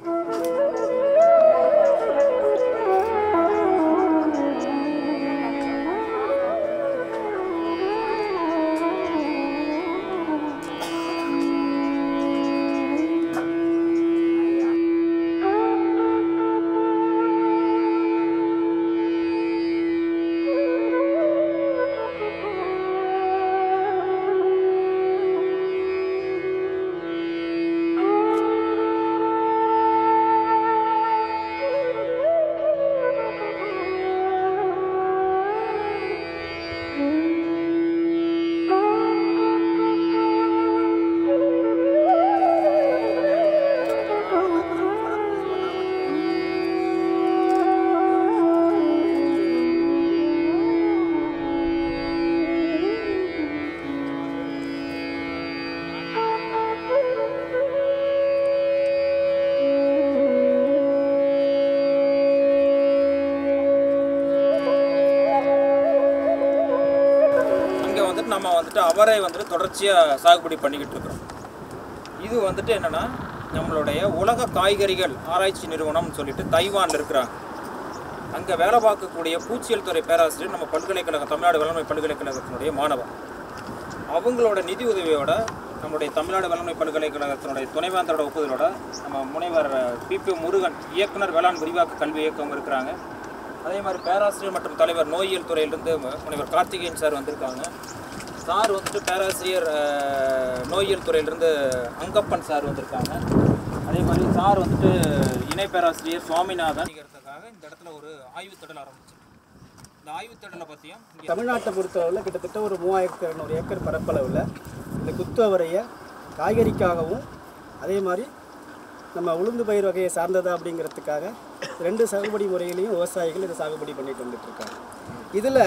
இங்கே வந்துட்டு நம்ம வந்துட்டு அவரை வந்துட்டு தொடர்ச்சியாக சாகுபடி பண்ணிக்கிட்டு இருக்கிறோம் இது வந்துட்டு என்னென்னா நம்மளுடைய உலக காய்கறிகள் ஆராய்ச்சி நிறுவனம்னு சொல்லிட்டு தைவானில் இருக்கிறாங்க அங்கே வேலை பார்க்கக்கூடிய பூச்சியல் துறை பேராசிரியர் நம்ம பல்கலைக்கழகம் தமிழ்நாடு வேளாண்மை பல்கலைக்கழகத்தினுடைய மாணவர் அவங்களோட நிதி உதவியோட நம்முடைய தமிழ்நாடு வேளாண்மை பல்கலைக்கழகத்தினுடைய துணைவேந்தரோட ஒப்புதலோட நம்ம முனைவர் பிபி முருகன் இயக்குனர் வேளாண் விரிவாக்க கல்வி இயக்கம் இருக்கிறாங்க அதே மாதிரி பேராசிரியர் மற்றும் தலைவர் நோயியல் துறையிலிருந்து முனைவர் கார்த்திகேயன் சார் வந்திருக்காங்க சார் வந்துட்டு பேராசிரியர் அஹ், நோயியல் துறையிலிருந்து அங்கப்பன் சார் வந்திருக்காங்க அதே மாதிரி சார் வந்துட்டு இணை பேராசிரியர் சுவாமிநாதன் அப்படிங்கிறதுக்காக இந்த இடத்துல ஒரு ஆய்வுத்திடல் ஆரம்பிச்சிருக்கு இந்த ஆய்வுத்திடலை பற்றியும் இங்கே தமிழ்நாட்டை பொறுத்தளவில் கிட்டத்தட்ட ஒரு மூவாயிரத்தி இரநூறு ஏக்கர் பரப்பளவில் இந்த குத்து அவரையை காய்கறிக்காகவும் அதே மாதிரி நம்ம உளுந்து பயிர் வகையை சார்ந்ததா அப்படிங்கிறதுக்காக ரெண்டு சாகுபடி முறையிலையும் விவசாயிகள் இதை சாகுபடி பண்ணிட்டு வந்துட்டு இருக்காங்க இதில்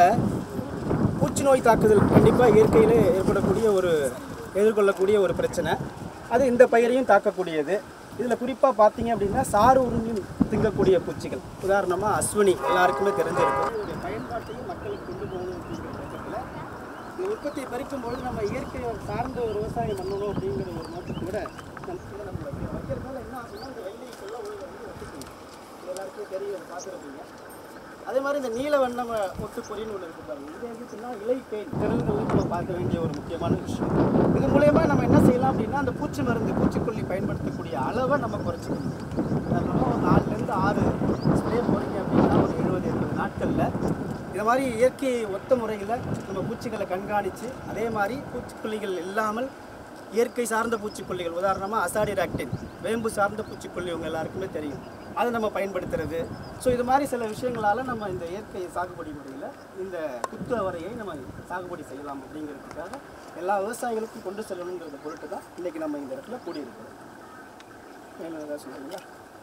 பூச்சி நோய் தாக்குதல் கண்டிப்பாக இயற்கையில் ஏற்படக்கூடிய ஒரு எதிர்கொள்ளக்கூடிய ஒரு பிரச்சனை அது இந்த பயிரையும் தாக்கக்கூடியது இதில் குறிப்பாக பார்த்தீங்க அப்படின்னா சாறு உறிஞ்சி திங்கக்கூடிய பூச்சிகள் உதாரணமாக அஸ்வினி எல்லாருக்குமே தெரிஞ்சிருக்கும் இதோடைய பயன்பாட்டையும் மக்களுக்கு கொண்டு போகணும் அப்படிங்கிற பட்சத்தில் இந்த உற்பத்தியை பறிக்கும் பொழுது நம்ம இயற்கையை சார்ந்த ஒரு விவசாயம் பண்ணணும் அப்படிங்கிற ஒரு நோக்கத்தோட நம்ம இதை நம்ம வைக்கிறோம். வைக்கிறதுனால என்ன ஆகுதுன்னா இந்த வெள்ளை சொல்ல உள்ள வந்து ஒத்துக்கணும் இது எல்லாருக்கும் தெரியும் பார்த்துருப்பீங்க அதே மாதிரி இந்த நீல வண்ணம் ஒட்டு பொறின்னு ஒன்று இருக்கு பாருங்க இது எதுக்குன்னா இலை பெயின் திரள்களை நம்ம பார்க்க வேண்டிய ஒரு முக்கியமான விஷயம் இது மூலயமா நம்ம என்ன செய்யலாம் அப்படின்னா அந்த பூச்சி மருந்து பூச்சிக்கொல்லி பயன்படுத்தக்கூடிய அளவை நம்ம குறைச்சிக்கணும் உதாரணமா ஒரு நாலுலேருந்து ஆறு ஸ்ப்ரே போடுறீங்க அப்படின்னா ஒரு எழுபது எண்பது நாட்களில் இந்த மாதிரி இயற்கை ஒத்த முறையில் நம்ம பூச்சிகளை கண்காணித்து அதே மாதிரி பூச்சிக்கொல்லிகள் இல்லாமல் இயற்கை சார்ந்த பூச்சிக்கொல்லிகள் உதாரணமாக அசாடிராக்டின் வேம்பு சார்ந்த பூச்சிக்கொல்லி உங்க எல்லாருக்குமே தெரியும் அதை நம்ம பயன்படுத்துறது ஸோ இது மாதிரி சில விஷயங்களால் நம்ம இந்த இயற்கை சாகுபடி முறையில் இந்த குத்து அவரையை நம்ம சாகுபடி செய்யலாம் அப்படிங்கிறதுக்காக எல்லா விவசாயிகளுக்கும் கொண்டு செல்லணுங்கிறத பொருட்டு தான் இன்றைக்கி நம்ம இந்த இடத்துல கூடியிருக்கிறோம் வேணும் ஏதாவது சொல்கிறீங்களா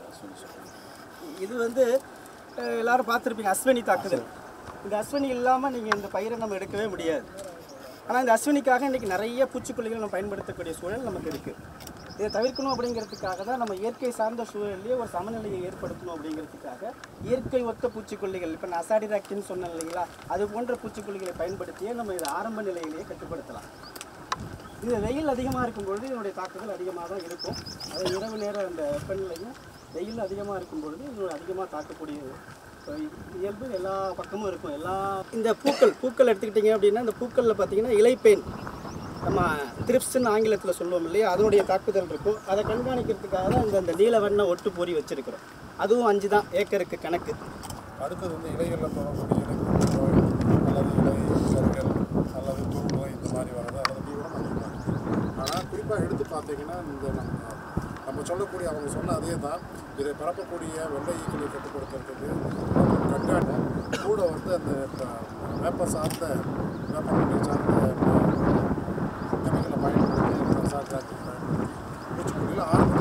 இது வந்து அஹ், எல்லாரும் பார்த்துருப்பீங்க அஸ்வினி தாக்குதல் இந்த அஸ்வினி இல்லாமல் நீங்கள் இந்த பயிரை நம்ம எடுக்கவே முடியாது ஆனால் இந்த அஸ்வினிக்காக இன்றைக்கி நிறைய பூச்சிக்கொல்லிகள் நம்ம பயன்படுத்தக்கூடிய சூழல் நமக்கு இருக்குது இதை தவிர்க்கணும் அப்படிங்கிறதுக்காக தான் நம்ம இயற்கை சார்ந்த சூழல்லையே ஒரு சமநிலையை ஏற்படுத்தணும் அப்படிங்கிறதுக்காக இயற்கை ஒத்த பூச்சிக்கொல்லிகள் இப்போ நான் அசாடிராக்டின்னு சொன்னேன் இல்லைங்களா அது போன்ற பூச்சிக்கொல்லிகளை பயன்படுத்தியே நம்ம இதை ஆரம்ப நிலையிலேயே கட்டுப்படுத்தலாம் இது வெயில் அதிகமாக இருக்கும்பொழுது இதனுடைய தாக்குதல் அதிகமாக தான் இருக்கும் அது இரவு நேர அந்த வெப்பநிலையும் வெயில் அதிகமாக இருக்கும் பொழுது இது அதிகமாக தாக்கக்கூடிய அஹ், இயல்பு எல்லா பக்கமும் இருக்கும் எல்லா இந்த பூக்கள் பூக்கள் எடுத்துக்கிட்டிங்க அப்படின்னா இந்த பூக்களில் பார்த்தீங்கன்னா இலைப்பேன் நம்ம திரிப்ஸ்ன்னு ஆங்கிலத்தில் சொல்லுவோம் இல்லையா அதனுடைய தாக்குதல் இருக்கும் அதை கண்காணிக்கிறதுக்காக தான் இந்த இந்த நீல வண்ண ஒட்டு பொறி வச்சுருக்கிறோம் அதுவும் அஞ்சு தான் ஏக்கருக்கு கணக்கு அடுத்தது வந்து இலைகளில் தொடரக்கூடிய இலை நோய் அல்லது இலை கருகள் அல்லது தூள் நோய் இந்த மாதிரி வர்றது அல்லது தீவிரம் அதிகமாக இருக்குது ஆனால் குறிப்பாக எடுத்து பார்த்தீங்கன்னா இந்த நம்ம நம்ம சொல்லக்கூடிய அவங்க சொன்ன அதே தான் இதை பரப்பக்கூடிய வெள்ளை ஈக்களை கட்டுப்படுத்துறதுக்கு நம்ம கண்காணிப்போம் கூட வந்து அந்த ப- வேப்ப சார்ந்த வேப்ப சார்ந்த கெமிக்கலை பயன்படுத்தி சார்ந்த பூச்சிக்கொல்லியில்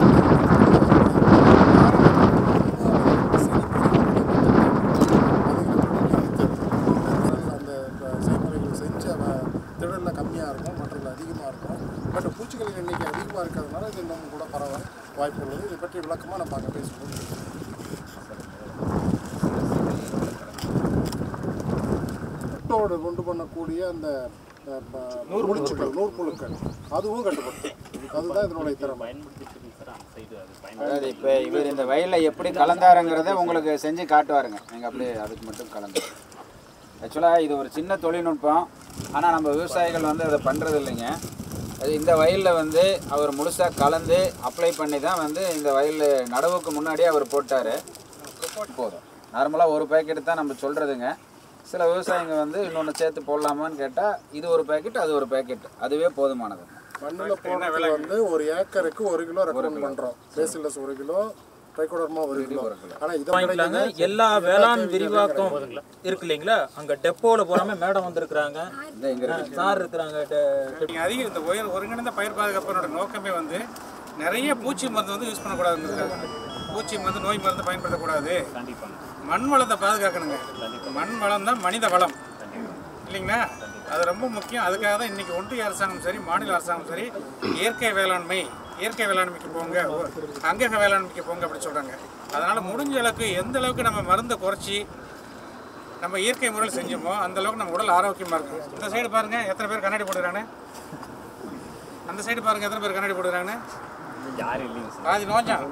அந்த செய்முறைகள் செஞ்ச வ- திடல்ல கம்மியாக இருக்கும் மற்றதில் அதிகமாக இருக்கும் பட் பூச்சிகளின் எண்ணிக்கை அதிகமாக இருக்கிறதுனால இது இன்னும் கூட பரவ வாய்ப்பு உள்ளது இதை பற்றி விளக்கமாக நம்ம அங்கே பேசுவோம் முட்டோடு உண்டு பண்ணக்கூடிய அந்த அஹ், ப- முடிச்சுக்கள் நூற்புழுக்கள் அதுவும் கட்டுப்படுத்தும் அதுதான் இதனுடைய திறமை அதாவது இப்போ இவர் இந்த வயலில் எப்படி கலந்தாருங்கிறத உங்களுக்கு செஞ்சு காட்டுவாருங்க நீங்கள் அப்படியே அதுக்கு மட்டும் கலந்து ஆக்சுவலாக இது ஒரு சின்ன தொழில்நுட்பம் ஆனால் நம்ம விவசாயிகள் வந்து அதை பண்ணுறது இல்லைங்க அது இந்த வயலில் வந்து அவர் முழுசாக கலந்து அப்ளை பண்ணி தான் வந்து இந்த வயல் நடவுக்கு முன்னாடியே அவர் போட்டார் போதும் நார்மலாக ஒரு பேக்கெட் தான் நம்ம சொல்கிறதுங்க சில விவசாயிங்க வந்து இன்னொன்று சேர்த்து போடலாமான்னு கேட்டால் இது ஒரு பேக்கெட் அது ஒரு பேக்கெட் அதுவே போதுமானது மண்ணில் போடுறது வந்து ஒரு ஏக்கருக்கு ஒரு கிலோ ரெக்கமெண்ட் பண்ணுறோம் பேசிலஸ் ஒரு கிலோ ட்ரைகோடர்மா ஒரு கிலோ ஆனால் இதை வாங்கிக்கலாங்க எல்லா வேளாண் விரிவாக்கம் இருக்கு இல்லைங்களா அங்க டெப்போல போறாம மேடம் வந்திருக்கிறாங்க இந்த இங்கே இருக்கு சார் இருக்கிறாங்க நீங்க அதிக இந்த உயர் ஒருங்கிணைந்த பயிர் பாதுகாப்பினோட நோக்கமே வந்து நிறைய பூச்சி மருந்து வந்து யூஸ் பண்ணக்கூடாதுங்கிறது பூச்சி மருந்து நோய் மருந்து பயன்படுத்தக்கூடாது மண் வளத்தை பாதுகாக்கணுங்க மண் வளம் தான் மனித வளம் இல்லைங்களா அது ரொம்ப முக்கியம் அதுக்காக தான் இன்னைக்கு ஒன்றிய அரசாங்கம் சரி மாநில அரசாங்கம் சரி இயற்கை வேளாண்மை இயற்கை வேளாண்மைக்கு போங்க ஒ- அங்கக வேளாண்மைக்கு போங்க அப்படி சொல்றாங்க அதனால முடிஞ்ச அளவுக்கு எந்த அளவுக்கு நம்ம மருந்தை குறைச்சி நம்ம இயற்கை முறையில் செஞ்சோமோ அந்த அளவுக்கு நம்ம உடல் ஆரோக்கியமா இருக்கும் இந்த சைடு பாருங்க எத்தனை பேர் கண்ணாடி போட்டுக்கிறாங்க அந்த சைடு பாருங்க எத்தனை பேர் கண்ணாடி போட்டுக்கிறாங்க பாதி நோஞ்சான்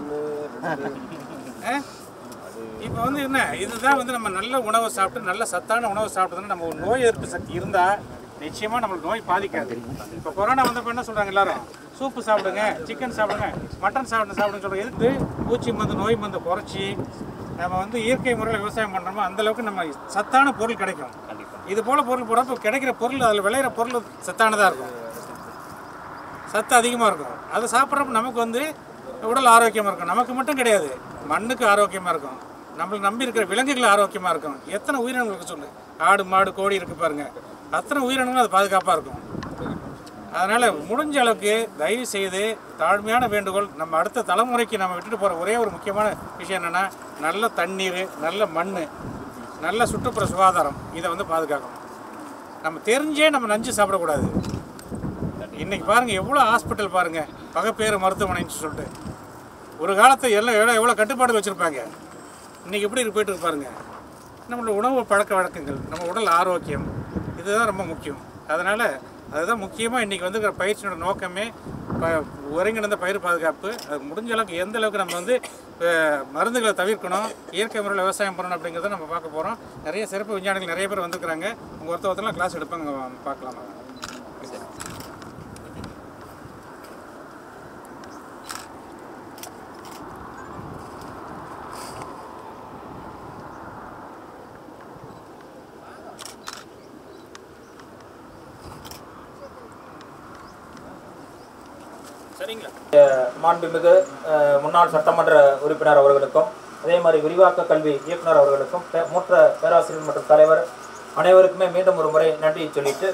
இப்போ வந்து என்ன இதுதான் வந்து நம்ம நல்ல உணவை சாப்பிட்டு நல்ல சத்தான உணவை சாப்பிட்டதுன்னா நம்ம நோய் எதிர்ப்பு சக்தி இருந்தால் நிச்சயமா நம்மளுக்கு நோய் பாதிக்காது இப்போ கொரோனா வந்தப்போ என்ன சொல்றாங்க எல்லாரும் சூப்பு சாப்பிடுங்க சிக்கன் சாப்பிடுங்க மட்டன் சாப்பிடுங்க சாப்பிடுங்க சொல்றாங்க எதுக்கு பூச்சி மருந்து நோய் மருந்து குறைச்சி நம்ம வந்து இயற்கை முறையில் விவசாயம் பண்ணுறோமோ அந்த அளவுக்கு நம்ம சத்தான பொருள் கிடைக்கும் இது போல பொருள் போடுறப்ப கிடைக்கிற பொருள் அதில் விளையிற பொருள் சத்தானதாக இருக்கும் சத்து அதிகமாக இருக்கும் அதை சாப்பிட்றப்ப நமக்கு வந்து உடல் ஆரோக்கியமாக இருக்கும் நமக்கு மட்டும் கிடையாது மண்ணுக்கு ஆரோக்கியமாக இருக்கும் நம்மளை நம்பி இருக்கிற விலங்குகள் ஆரோக்கியமாக இருக்கும் எத்தனை உயிரினங்களுக்கு சொல்லு ஆடு மாடு கோழி இருக்கு பாருங்க அத்தனை உயிரினங்களும் அது பாதுகாப்பாக இருக்கும் அதனால் முடிஞ்ச அளவுக்கு தயவு செய்து தாழ்மையான வேண்டுகோள் நம்ம அடுத்த தலைமுறைக்கு நம்ம விட்டுட்டு போகிற ஒரே ஒரு முக்கியமான விஷயம் என்னென்னா நல்ல தண்ணீர் நல்ல மண் நல்ல சுற்றுப்புற சுகாதாரம் இதை வந்து பாதுகாக்கணும் நம்ம தெரிஞ்சே நம்ம நஞ்சு சாப்பிடக்கூடாது இன்னைக்கு பாருங்க எவ்வளோ ஹாஸ்பிட்டல் பாருங்க பகப்பேறு மருத்துவமனைன்னு சொல்லிட்டு ஒரு காலத்தை எல்லாம் எவ்வளோ எவ்வளோ கட்டுப்பாடு வச்சுருப்பாங்க இன்னைக்கு எப்படி இருக்கு போயிட்டு இருக்கு பாருங்க நம்மளோட உணவு பழக்க வழக்கங்கள் நம்ம உடல் ஆரோக்கியம் இதுதான் ரொம்ப முக்கியம் அதனால் அதுதான் முக்கியமாக இன்றைக்கி வந்து இருக்கிற பயிற்சியோட நோக்கமே ப ஒருங்கிணைந்த பயிர் பாதுகாப்பு அது முடிஞ்ச அளவுக்கு எந்த அளவுக்கு நம்ம வந்து அஹ், மருந்துகளை தவிர்க்கணும் இயற்கை முறையில் விவசாயம் பண்ணணும் அப்படிங்கிறத நம்ம பார்க்க போகிறோம் நிறைய சிறப்பு விஞ்ஞானிகள் நிறைய பேர் வந்திருக்கிறாங்க உங்கள் ஒருத்தர் ஒருத்தர்லாம் கிளாஸ் எடுப்பாங்க பார்க்கலாம் வாங்க. சரிங்களா மாண்புமிகு அஹ், முன்னாள் சட்டமன்ற உறுப்பினர் அவர்களுக்கும் அதே மாதிரி விரிவாக்க கல்வி இயக்குனர் அவர்களுக்கும் பே- மூத்த பேராசிரியர் மற்றும் தலைவர் அனைவருக்குமே மீண்டும் ஒரு முறை நன்றி சொல்லிட்டு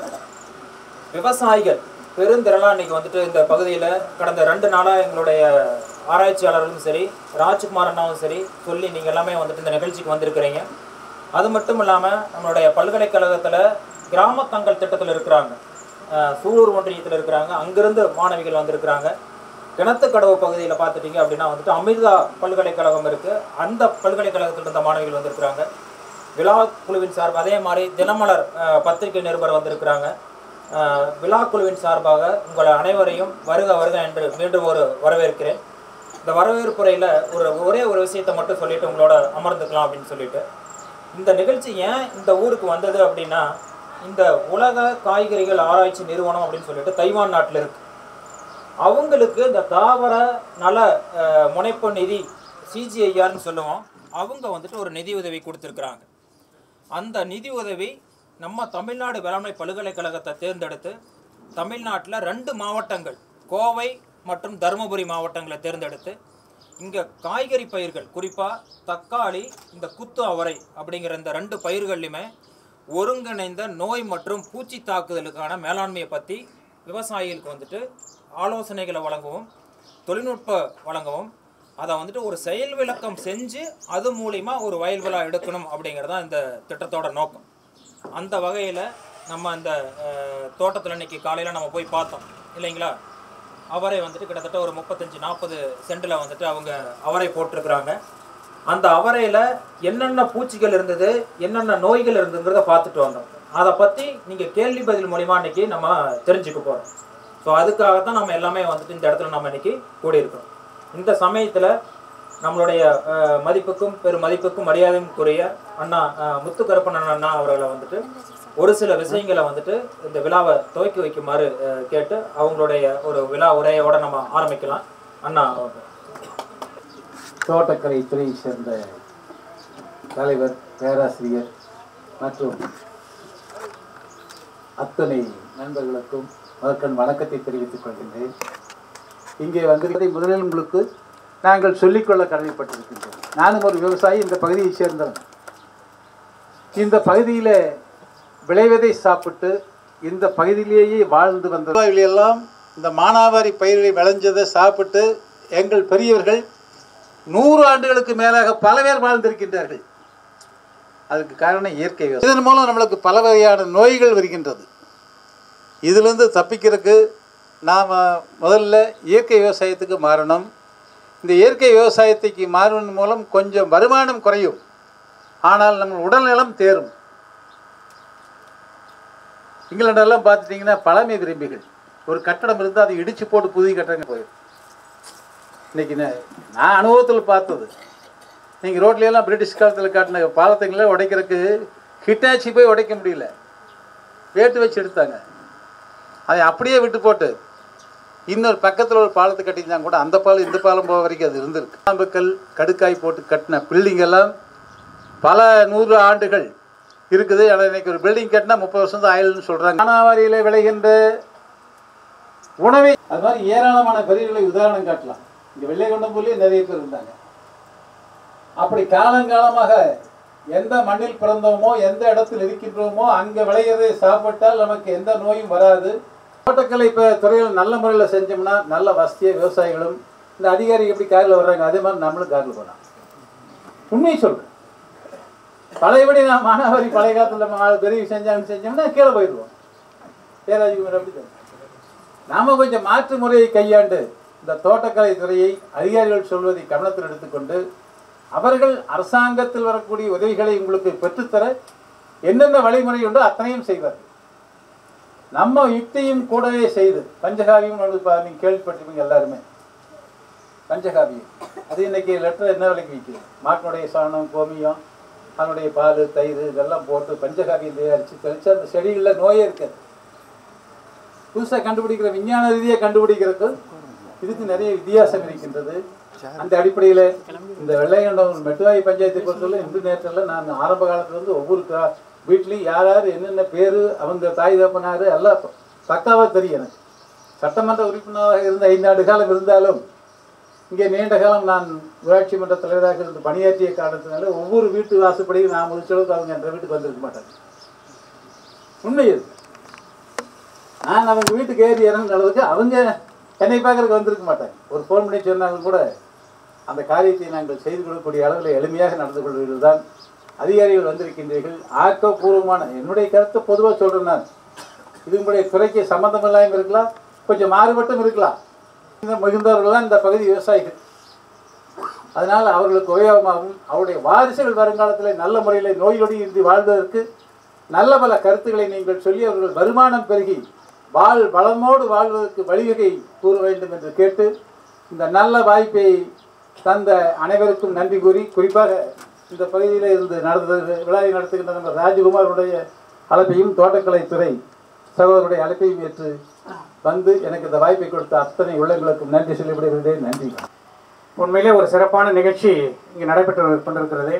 விவசாயிகள் பெருந்திரளாக இன்னைக்கு வந்துட்டு இந்த பகுதியில் கடந்த ரெண்டு நாளாக எங்களுடைய ஆராய்ச்சியாளர்களும் சரி ராஜ்குமார் அண்ணாவும் சரி சொல்லி நீங்கள் எல்லாமே வந்துட்டு இந்த நிகழ்ச்சிக்கு வந்திருக்கிறீங்க அது மட்டும் இல்லாமல் நம்மளுடைய பல்கலைக்கழகத்தில் கிராம தங்கள் திட்டத்தில் இருக்கிறாங்க அஹ் சூலூர் ஒன்றியத்தில் இருக்கிறாங்க அங்கிருந்து மாணவிகள் வந்திருக்கிறாங்க கிணத்துக்கடவு பகுதியில் பார்த்துட்டீங்க அப்படின்னா வந்துட்டு அமிர்தா பல்கலைக்கழகம் இருக்குது அந்த பல்கலைக்கழகத்தில் இருந்த மாணவிகள் வந்திருக்கிறாங்க விழா குழுவின் சார்பு அதே மாதிரி தினமலர் அஹ், பத்திரிகை நிருபர் வந்திருக்கிறாங்க அஹ், விழா குழுவின் சார்பாக உங்களை அனைவரையும் வருக வருக என்று மீண்டும் ஒரு வரவேற்கிறேன் இந்த வரவேற்புரையில் ஒரு ஒரே ஒரு விஷயத்தை மட்டும் சொல்லிட்டு உங்களோட அமர்ந்துக்கலாம் அப்படின்னு சொல்லிட்டு இந்த நிகழ்ச்சி ஏன் இந்த ஊருக்கு வந்தது அப்படின்னா இந்த உலக காய்கறிகள் ஆராய்ச்சி நிறுவனம் அப்படின்னு சொல்லிட்டு தைவான் நாட்டில் இருக்கு அவங்களுக்கு இந்த தாவர நல அஹ், முனைப்பு நிதி சிஜிஐஆர்னு சொல்லுவோம் அவங்க வந்துட்டு ஒரு நிதி உதவி கொடுத்துருக்குறாங்க அந்த நிதி உதவி நம்ம தமிழ்நாடு வேளாண்மை பல்கலைக்கழகத்தை தேர்ந்தெடுத்து தமிழ்நாட்டில் ரெண்டு மாவட்டங்கள் கோவை மற்றும் தருமபுரி மாவட்டங்களை தேர்ந்தெடுத்து இங்கே காய்கறி பயிர்கள் குறிப்பாக தக்காளி இந்த குத்து அவரை அப்படிங்கிற இந்த ரெண்டு பயிர்கள்லையுமே ஒருங்கிணைந்த நோய் மற்றும் பூச்சி தாக்குதலுக்கான மேலாண்மையை பற்றி விவசாயிகளுக்கு வந்துட்டு ஆலோசனைகளை வழங்கவும் தொழில்நுட்ப வழங்கவும் அதை வந்துட்டு ஒரு செயல் விளக்கம் செஞ்சு அது மூலிமா ஒரு வயல் விழா எடுக்கணும் அப்படிங்கிறது தான் இந்த திட்டத்தோட நோக்கம் அந்த வகையில் நம்ம அந்த தோட்டத்தில் இன்னைக்கு காலையில் நம்ம போய் பார்த்தோம் இல்லைங்களா அவரை வந்துட்டு கிட்டத்தட்ட ஒரு முப்பத்தஞ்சு நாற்பது சென்டில் வந்துட்டு அவங்க அவரை போட்டிருக்கிறாங்க அந்த அவரையில் என்னென்ன பூச்சிகள் இருந்தது என்னென்ன நோய்கள் இருந்ததுங்கிறத பார்த்துட்டு வந்தோம் அதை பற்றி நீங்கள் கேள்வி பதில் மூலிமா இன்னைக்கு நம்ம தெரிஞ்சுக்க போகிறோம் ஸோ அதுக்காகத்தான் நம்ம எல்லாமே வந்துட்டு இந்த இடத்துல நம்ம இன்னைக்கு கூடியிருக்கிறோம் இந்த சமயத்தில் நம்மளுடைய அஹ், மதிப்புக்கும் பெரும் மதிப்புக்கும் மரியாதையும் குறைய அண்ணா அஹ், முத்துக்கருப்பண்ணன் அண்ணா அவர்களை வந்துட்டு ஒரு சில விஷயங்களை வந்துட்டு இந்த விழாவை துவக்கி வைக்குமாறு அஹ், கேட்டு அவங்களுடைய ஒரு விழா உரையோட நம்ம ஆரம்பிக்கலாம் அண்ணா அவங்க. தோட்டக்கலை துறையை சேர்ந்த தலைவர் பேராசிரியர் மற்றும் அத்தனை நண்பர்களுக்கும் முதற்கண் வணக்கத்தை தெரிவித்துக் கொள்கின்றேன் இங்கே வந்திருப்பதை முதலில் உங்களுக்கு நாங்கள் சொல்லிக்கொள்ள கடமைப்பட்டிருக்கின்றோம் நானும் ஒரு விவசாயி இந்த பகுதியைச் சேர்ந்தவன் இந்த பகுதியில் விளைவதை சாப்பிட்டு இந்த பகுதியிலேயே வாழ்ந்து வந்த எல்லாம் இந்த மானாவாரி பயிர்களை விளைஞ்சதை சாப்பிட்டு எங்கள் பெரியவர்கள் நூறு ஆண்டுகளுக்கு மேலாக பல பேர் வாழ்ந்திருக்கின்றார்கள் அதுக்கு காரணம் இயற்கை விவசாயம் இதன் மூலம் நம்மளுக்கு பல வகையான நோய்கள் வருகின்றது இதிலிருந்து தப்பிக்கிறதுக்கு நாம் முதல்ல இயற்கை விவசாயத்துக்கு மாறணும் இந்த இயற்கை விவசாயத்துக்கு மாறுவதன் மூலம் கொஞ்சம் வருமானம் குறையும் ஆனால் நம்ம உடல்நலம் தேரும் இங்கிலாண்டெல்லாம் பார்த்துட்டிங்கன்னா பழமை விரும்பிகள் ஒரு கட்டடம் இருந்தால் அதை இடித்து போட்டு புதிய கட்டடங்கள் போயிடும் இன்னைக்கு நான் நான் அனுபவத்தில் பார்த்தது நீங்கள் ரோட்லையெல்லாம் பிரிட்டிஷ் காலத்தில் காட்டின பாலத்துங்களே உடைக்கிறதுக்கு ஹிட்டாச்சி போய் உடைக்க முடியல வேட்டு வச்சு எடுத்தாங்க அதை அப்படியே விட்டு போட்டு இன்னொரு பக்கத்தில் ஒரு பாலத்தை கட்டியிருந்தாங்க கூட அந்த பாலம் இந்த பாலம் போக வரைக்கும் அது இருந்திருக்கு காம்புக்கள் கடுக்காய் போட்டு கட்டின பில்டிங் எல்லாம் பல நூறு ஆண்டுகள் இருக்குது ஆனால் இன்னைக்கு ஒரு பில்டிங் கட்டினா முப்பது வருஷம் தான் ஆயில்னு சொல்கிறாங்க மானாவாரியில் விளைகின்ற உணவை அது மாதிரி ஏராளமான பெரியர்களை உதாரணம் காட்டலாம் இங்கே வெள்ளைகொண்டம்பூர்லேயே நிறைய பேர் இருந்தாங்க அப்படி காலங்காலமாக எந்த மண்ணில் பிறந்தோமோ எந்த இடத்தில் இருக்கின்றோமோ அங்கே விளையிறதை சாப்பிட்டால் நமக்கு எந்த நோயும் வராது தோட்டக்கலை இப்போ துறையில் நல்ல முறையில் செஞ்சோம்னா நல்ல வசதியாக விவசாயிகளும் இந்த அதிகாரி எப்படி காரில் வர்றாங்க அதே மாதிரி நம்மளும் காரில் போகலாம் உண்மையை சொல்கிறேன் பழையபடி நான் மானாவாரி பழைய காலத்தில் நாலு பெரிய செஞ்சாங்கன்னு செஞ்சோம்னா கீழே போயிடுவோம் பேராஜிக்குமார் அப்படி தான் நாம கொஞ்சம் மாற்று முறையை கையாண்டு இந்த தோட்டக்கலை துறையை அதிகாரிகள் சொல்வதை கவனத்தில் எடுத்துக்கொண்டு அவர்கள் அரசாங்கத்தில் வரக்கூடிய உதவிகளை உங்களுக்கு பெற்றுத்தர என்னென்ன வழிமுறை உண்டோ அத்தனையும் செய்வார்கள் நம்ம யுக்தியும் கூடவே செய்து பஞ்சகாவியம் வந்து பா- நீங்க கேள்விப்பட்டிருப்பீங்க எல்லாருமே பஞ்சகாவியம் அது இன்னைக்கு லெட்டர் என்ன விலைக்கு விற்குது மாட்டினுடைய சாணம் கோமியம் அதனுடைய பால் தயிர் இதெல்லாம் போட்டு பஞ்சகாவியம் தயாரித்து தெளிச்சு அந்த செடிகளில் நோயே இருக்காது புதுசாக கண்டுபிடிக்கிற விஞ்ஞான ரீதியாக கண்டுபிடிக்கிறதுக்கு இதுக்கு நிறைய வித்தியாசம் இருக்கின்றது அந்த அடிப்படையில் இந்த வெள்ளையண்டம் மெட்டுவாய் பஞ்சாயத்தை பொறுத்தவரை இந்து நேரத்தில் நான் ஆரம்ப காலத்துலேருந்து ஒவ்வொரு கா- வீட்லேயும் யார் யார் என்னென்ன பேர் அவங்க தாய் தப்பனார் எல்லாம் பக்காவாக தெரியும் எனக்கு சட்டமன்ற உறுப்பினராக இருந்த ஐந்தாண்டு காலம் இருந்தாலும் இங்கே நீண்ட காலம் நான் ஊராட்சி மன்ற தலைவராக இருந்து பணியாற்றிய காரணத்தினால ஒவ்வொரு வீட்டு வாசப்படியும் நான் முடிச்ச அளவுக்கு அவங்க என்ற வீட்டுக்கு வந்திருக்க மாட்டாங்க உண்மை இது நான் அவங்க வீட்டுக்கு ஏறி இறங்குற அளவுக்கு அவங்க என்னை பார்க்கறதுக்கு வந்திருக்க மாட்டாங்க ஒரு ஃபோன் பண்ணி சொன்னாலும் கூட அந்த காரியத்தை நாங்கள் செய்து கொடுக்கக்கூடிய அளவில் எளிமையாக நடந்து கொள்வீர்கள் தான் அதிகாரிகள் வந்திருக்கின்றீர்கள் ஆக்கப்பூர்வமான என்னுடைய கருத்தை பொதுவாக சொல்கிறேன் நான் இது உங்களுடைய துறைக்கு சம்மந்தம் இல்லாமல் இருக்கலாம் கொஞ்சம் மாறுபட்டும் இருக்கலாம் இந்த மிகுந்தவர்கள்லாம் இந்த பகுதி விவசாயிகள் அதனால் அவர்களுக்கு உபயோகமாகவும் அவருடைய வாரிசுகள் வருங்காலத்தில் நல்ல முறையில் நோயொடி இன்றி வாழ்வதற்கு நல்ல பல கருத்துக்களை நீங்கள் சொல்லி அவர்கள் வருமானம் பெருகி வாழ் வளமோடு வாழ்வதற்கு வழிவகை கூற வேண்டும் என்று கேட்டு இந்த நல்ல வாய்ப்பை தந்த அனைவருக்கும் நன்றி கூறி குறிப்பாக இந்த பகுதியில் இருந்து நடந்த விழாவை நடத்துகின்ற நம்ம ராஜகுமாருடைய அழைப்பையும் தோட்டக்கலைத்துறை சகோதரருடைய அழைப்பையும் ஏற்று வந்து எனக்கு இந்த வாய்ப்பை கொடுத்த அத்தனை உள்ளங்களுக்கும் நன்றி சொல்லி விடுகிறேன் நன்றி உண்மையிலே ஒரு சிறப்பான நிகழ்ச்சி இங்கே நடைபெற்று கொண்டிருக்கிறது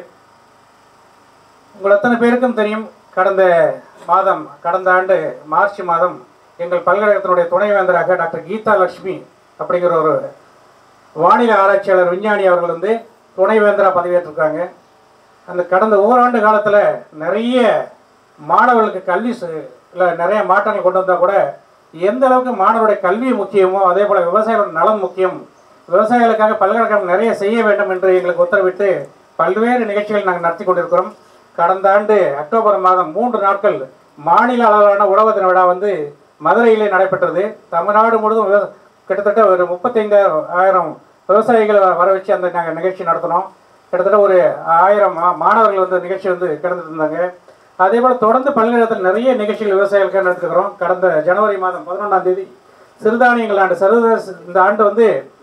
உங்கள் அத்தனை பேருக்கும் தெரியும் கடந்த மாதம் கடந்த ஆண்டு மார்ச் மாதம் எங்கள் பல்கலைக்கழகத்தினுடைய துணைவேந்தராக டாக்டர் கீதா லட்சுமி அப்படிங்கிற ஒரு வானிலை ஆராய்ச்சியாளர் விஞ்ஞானி அவர்கள் வந்து துணைவேந்தராக பதவியேற்றிருக்காங்க அந்த கடந்த ஓராண்டு காலத்தில் நிறைய மாணவர்களுக்கு கல்வி சு- ல நிறைய மாற்றங்கள் கொண்டு வந்தால் கூட எந்த அளவுக்கு மாணவருடைய கல்வி முக்கியமோ அதே போல் விவசாயிகளோட நலம் முக்கியம் விவசாயிகளுக்காக பல்கலைக்கழகம் நிறைய செய்ய வேண்டும் என்று எங்களுக்கு உத்தரவிட்டு பல்வேறு நிகழ்ச்சிகள் நாங்கள் நடத்தி கொண்டிருக்கிறோம் கடந்த ஆண்டு அக்டோபர் மாதம் மூன்று நாட்கள் மாநில அளவிலான உழவு தின விழா வந்து மதுரையிலே நடைபெற்றது தமிழ்நாடு முழுவதும் விவ- கிட்டத்தட்ட ஒரு முப்பத்தைந்து ஆயிரம் விவசாயிகளை வர வச்சு அந்த நாங்கள் நிகழ்ச்சி நடத்தினோம் கிட்டத்தட்ட ஒரு ஆயிரம் மா- மாணவர்கள் வந்து நிகழ்ச்சி வந்து கிடந்துட்டு இருந்தாங்க அதே போல் தொடர்ந்து பல்கலைக்கழகத்தில் நிறைய நிகழ்ச்சிகள் விவசாயிகளுக்கு நடத்துக்கிறோம் கடந்த ஜனவரி மாதம் பதினொன்றாம் தேதி சிறுதானியங்கள் ஆண்டு சர்வதேச இந்த ஆண்டு வந்து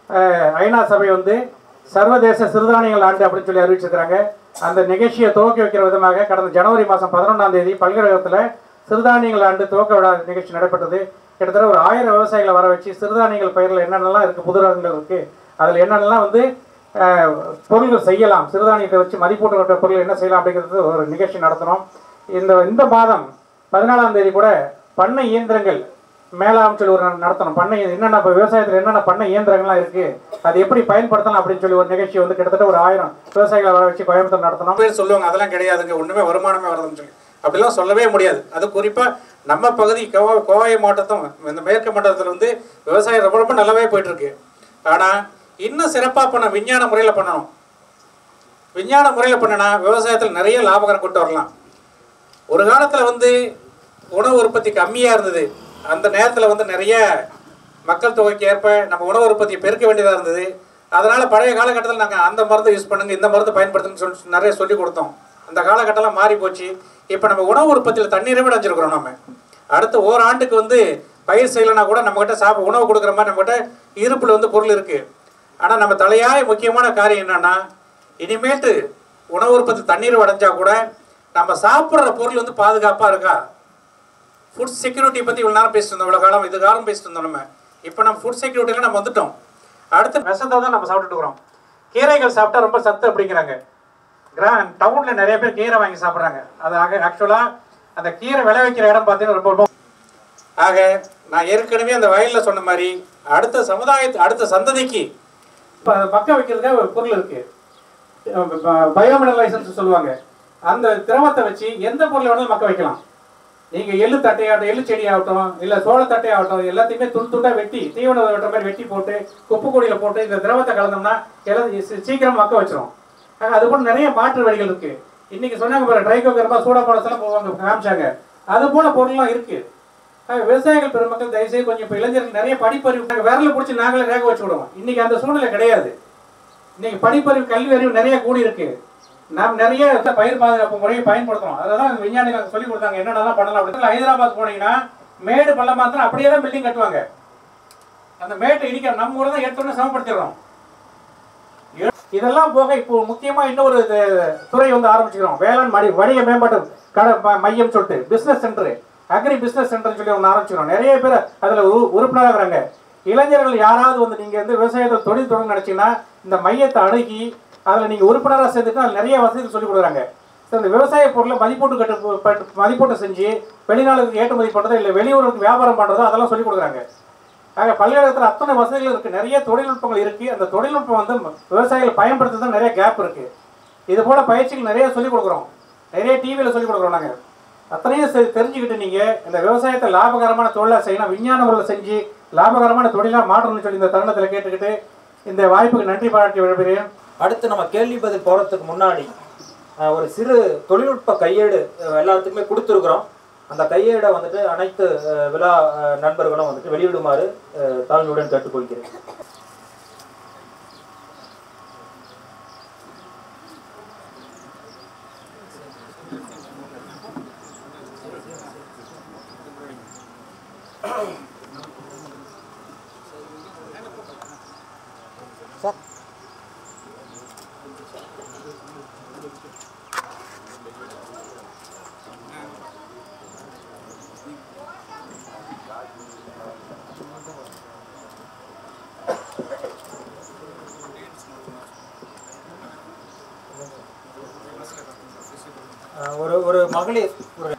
அஹ், ஐநா சபை வந்து சர்வதேச சிறுதானியங்கள் ஆண்டு அப்படின்னு சொல்லி அறிவிச்சிருக்கிறாங்க அந்த நிகழ்ச்சியை துவக்கி வைக்கிற விதமாக கடந்த ஜனவரி மாதம் பதினொன்றாம் தேதி பல்கலைக்கழகத்தில் சிறுதானியங்கள் ஆண்டு துவக்க விழா நிகழ்ச்சி நடைபெற்றது கிட்டத்தட்ட ஒரு ஆயிரம் விவசாயிகளை வர வச்சு சிறுதானியங்கள் பயிரில் என்னென்னலாம் இருக்குது புது ரகங்கள் இருக்குது அதில் என்னென்னலாம் வந்து அஹ், பொருள்கள் செய்யலாம் சிறுதானியத்தை வச்சு மதிப்பூட்டப்பட்ட பொருள் என்ன செய்யலாம் அப்படிங்கிறது ஒரு நிகழ்ச்சி நடத்தினோம் இந்த இந்த மாதம் பதினாலாம் தேதி கூட பண்ணை இயந்திரங்கள் மேலாம் சொல்லி ஒரு நடத்தணும் பண்ணை என்னென்ன இப்போ விவசாயத்தில் என்னென்ன பண்ணை இயந்திரங்கள்லாம் இருக்குது அது எப்படி பயன்படுத்தலாம் அப்படின்னு சொல்லி ஒரு நிகழ்ச்சி வந்து கிட்டத்தட்ட ஒரு ஆயிரம் விவசாயிகளை வர வச்சு கோயம்புத்தூர் நடத்தணும் பேர் சொல்லுவாங்க அதெல்லாம் கிடையாதுங்க ஒண்ணுமே வருமானமே வரதுன்னு சொல்லி அப்படிலாம் சொல்லவே முடியாது அது குறிப்பா நம்ம பகுதி கோவா கோவை மாவட்டத்தும் இந்த மேற்கு மண்டலத்தில் வந்து விவசாயம் ரொம்ப ரொம்ப நல்லாவே போயிட்டு இருக்கு ஆனா இன்னும் சிறப்பா பண்ண விஞ்ஞான முறையில பண்ணணும் விஞ்ஞான முறையில பண்ணினா விவசாயத்தில் நிறைய லாபகரம் கொண்டு வரலாம் ஒரு காலத்துல வந்து உணவு உற்பத்தி கம்மியா இருந்தது அந்த நேரத்துல வந்து நிறைய மக்கள் தொகைக்கு ஏற்ப நம்ம உணவு உற்பத்தியை பெருக்க வேண்டியதா இருந்தது அதனால பழைய காலகட்டத்தில் நாங்கள் அந்த மருந்து யூஸ் பண்ணுங்க இந்த மருந்து பயன்படுத்துன்னு சொல்லி நிறைய சொல்லி கொடுத்தோம் அந்த காலகட்டம்லாம் மாறி போச்சு இப்போ நம்ம உணவு உற்பத்தியில் தண்ணீரவே அடைஞ்சிருக்கிறோம் நம்ம அடுத்த ஓராண்டுக்கு வந்து பயிர் செய்யலைன்னா கூட நம்மகிட்ட சாப்பிட உணவு கொடுக்குற மாதிரி நம்மகிட்ட இருப்பில் வந்து பொருள் இருக்குது ஆனால் நம்ம தலையாய முக்கியமான காரியம் என்னன்னா இனிமேட்டு உணவு உற்பத்தி தண்ணீர் அடைஞ்சா கூட நம்ம சாப்பிட்ற பொருள் வந்து பாதுகாப்பாக இருக்கா ஃபுட் செக்யூரிட்டி பற்றி இவ்வளோ நேரம் பேசிட்டு இருந்தோம் இவ்வளோ காலம் இது காலம் பேசிட்டு இருந்தோம் நம்ம இப்போ நம்ம ஃபுட் செக்யூரிட்டியில் நம்ம வந்துட்டோம் அடுத்து விஷத்தை தான் நம்ம சாப்பிட்டுட்டு இருக்கிறோம் கீரைகள் சாப்பிட்டா ரொம்ப சத்து அப்படிங்கிறாங்க கிரா டவுனில் நிறைய பேர் கீரை வாங்கி சாப்பிட்றாங்க அது ஆக ஆக்சுவலாக அந்த கீரை விளைவிக்கிற இடம் பார்த்தீங்கன்னா ரொம்ப ரொம்ப ஆக நான் ஏற்கனவே அந்த வயலில் சொன்ன மாதிரி அடுத்த சமுதாயத்து அடுத்த சந்ததிக்கு இப்போ பக்க வைக்கிறதுக்காக ஒரு பொருள் இருக்கு பயோமினல் லைசன்ஸ் சொல்லுவாங்க அந்த திரவத்தை வச்சு எந்த பொருளை வேணாலும் மக்க வைக்கலாம் நீங்க எள்ளு தட்டையாகட்டும் எள்ளு செடி ஆகட்டும் இல்ல சோள தட்டையாகட்டும் எல்லாத்தையுமே துண்டு துண்டா வெட்டி தீவன வெட்டுற மாதிரி வெட்டி போட்டு குப்பை கொடியில போட்டு இந்த திரவத்தை கலந்தோம்னா எல்லாம் சீ- சீக்கிரம் மக்க வச்சிரும் ஆக அது போல நிறைய மாற்று வழிகள் இருக்கு இன்னைக்கு சொன்னாங்க பாரு ட்ரைகோ கர்மா சூடா போனதெல்லாம் போவாங்க காமிச்சாங்க அது போல பொருள்லாம் இருக்கு ஆக விவசாயிகள் பெருமக்கள் தயவுசெய்து கொஞ்சம் இப்போ இளைஞர்கள் நிறைய படிப்பறிவு நாங்கள் விரல பிடிச்சி நாங்களே ரேக வச்சு விடுவோம் இன்னைக்கு அந்த சூழ்நிலை கிடையாது இன்னைக்கு படிப்பறிவு கல்வி அறிவு நிறைய கூடி இருக்கு நாம் நிறைய இந்த பயிர் பாதுகாப்பு முறையை பயன்படுத்துறோம் அததான் விஞ்ஞானிகள் சொல்லி கொடுத்தாங்க என்னென்னலாம் பண்ணலாம் அப்படின்னு ஹைதராபாத் போனீங்கன்னா மேடு பள்ளமா இருந்தா அப்படியே தான் பில்டிங் கட்டுவாங்க அந்த மேட்டை இடிக்க நம்ம ஊரை தான் எடுத்தோடனே சமப்படுத்திடுறோம் இதெல்லாம் போக இப்போ முக்கியமா இன்னொரு இது துறை வந்து ஆரம்பிச்சுக்கிறோம் வேளாண் மடி வணிக மேம்பாட்டு கடை ம- மையம் சொல்லிட்டு business centre agri business centre சொல்லி ஒன்று ஆரம்பிச்சுக்கிறோம் நிறைய பேர் அதுல உறு- உறுப்பினராக இருக்கிறாங்க இளைஞர்கள் யாராவது வந்து நீங்க வந்து விவசாயத்தில் தொழில் தொடங்க நினைச்சீங்கன்னா இந்த மையத்தை அணுகி அதுல நீங்க உறுப்பினராக சேர்ந்துட்டு அதுல நிறைய வசதிகள் சொல்லி கொடுக்குறாங்க So, இந்த விவசாய பொருளை மதிப்பூட்டு கட்டு பட்டு- மதிப்பூட்டு செஞ்சு வெளிநாடுக்கு ஏற்றுமதி பண்றதோ இல்லை வெளியூருக்கு வியாபாரம் பண்றதோ அதெல்லாம் சொல்லி கொடுக்குறாங்க ஆக பல்கலைக்கழகத்தில் அத்தனை வசதிகள் இருக்கு நிறைய தொழில்நுட்பங்கள் இருக்கு அந்த தொழில்நுட்பம் வந்து விவசாயிகள் பயன்படுத்துறது நிறைய கேப் இருக்கு இது போல பயிற்சிகள் நிறைய சொல்லிக் கொடுக்குறோம் நிறைய டிவியில் சொல்லிக் கொடுக்குறோம் நாங்கள் அத்தனையும் செ- தெரிஞ்சுக்கிட்டு நீங்க இந்த விவசாயத்தை லாபகரமான தொழிலாக செய்யணும் விஞ்ஞான முறையில் செஞ்சு லாபகரமான தொழிலாக மாற்றணும்னு சொல்லி இந்த தருணத்தில் கேட்டுக்கிட்டு இந்த வாய்ப்புக்கு நன்றி பாராட்டி விரும்புகிறேன் அடுத்து நம்ம கேள்வி பதில் போகிறதுக்கு முன்னாடி அஹ், ஒரு சிறு தொழில்நுட்ப கையேடு அஹ், எல்லாத்துக்குமே கொடுத்துருக்குறோம் அந்த கையேடை வந்துட்டு அனைத்து அஹ், விழா அஹ், நண்பர்களும் வந்துட்டு வெளியிடுமாறு அஹ், தாழ்மையுடன் கேட்டுக்கொள்கிறேன் அஹ், ஒரு ஒரு மகளிர் ஒரு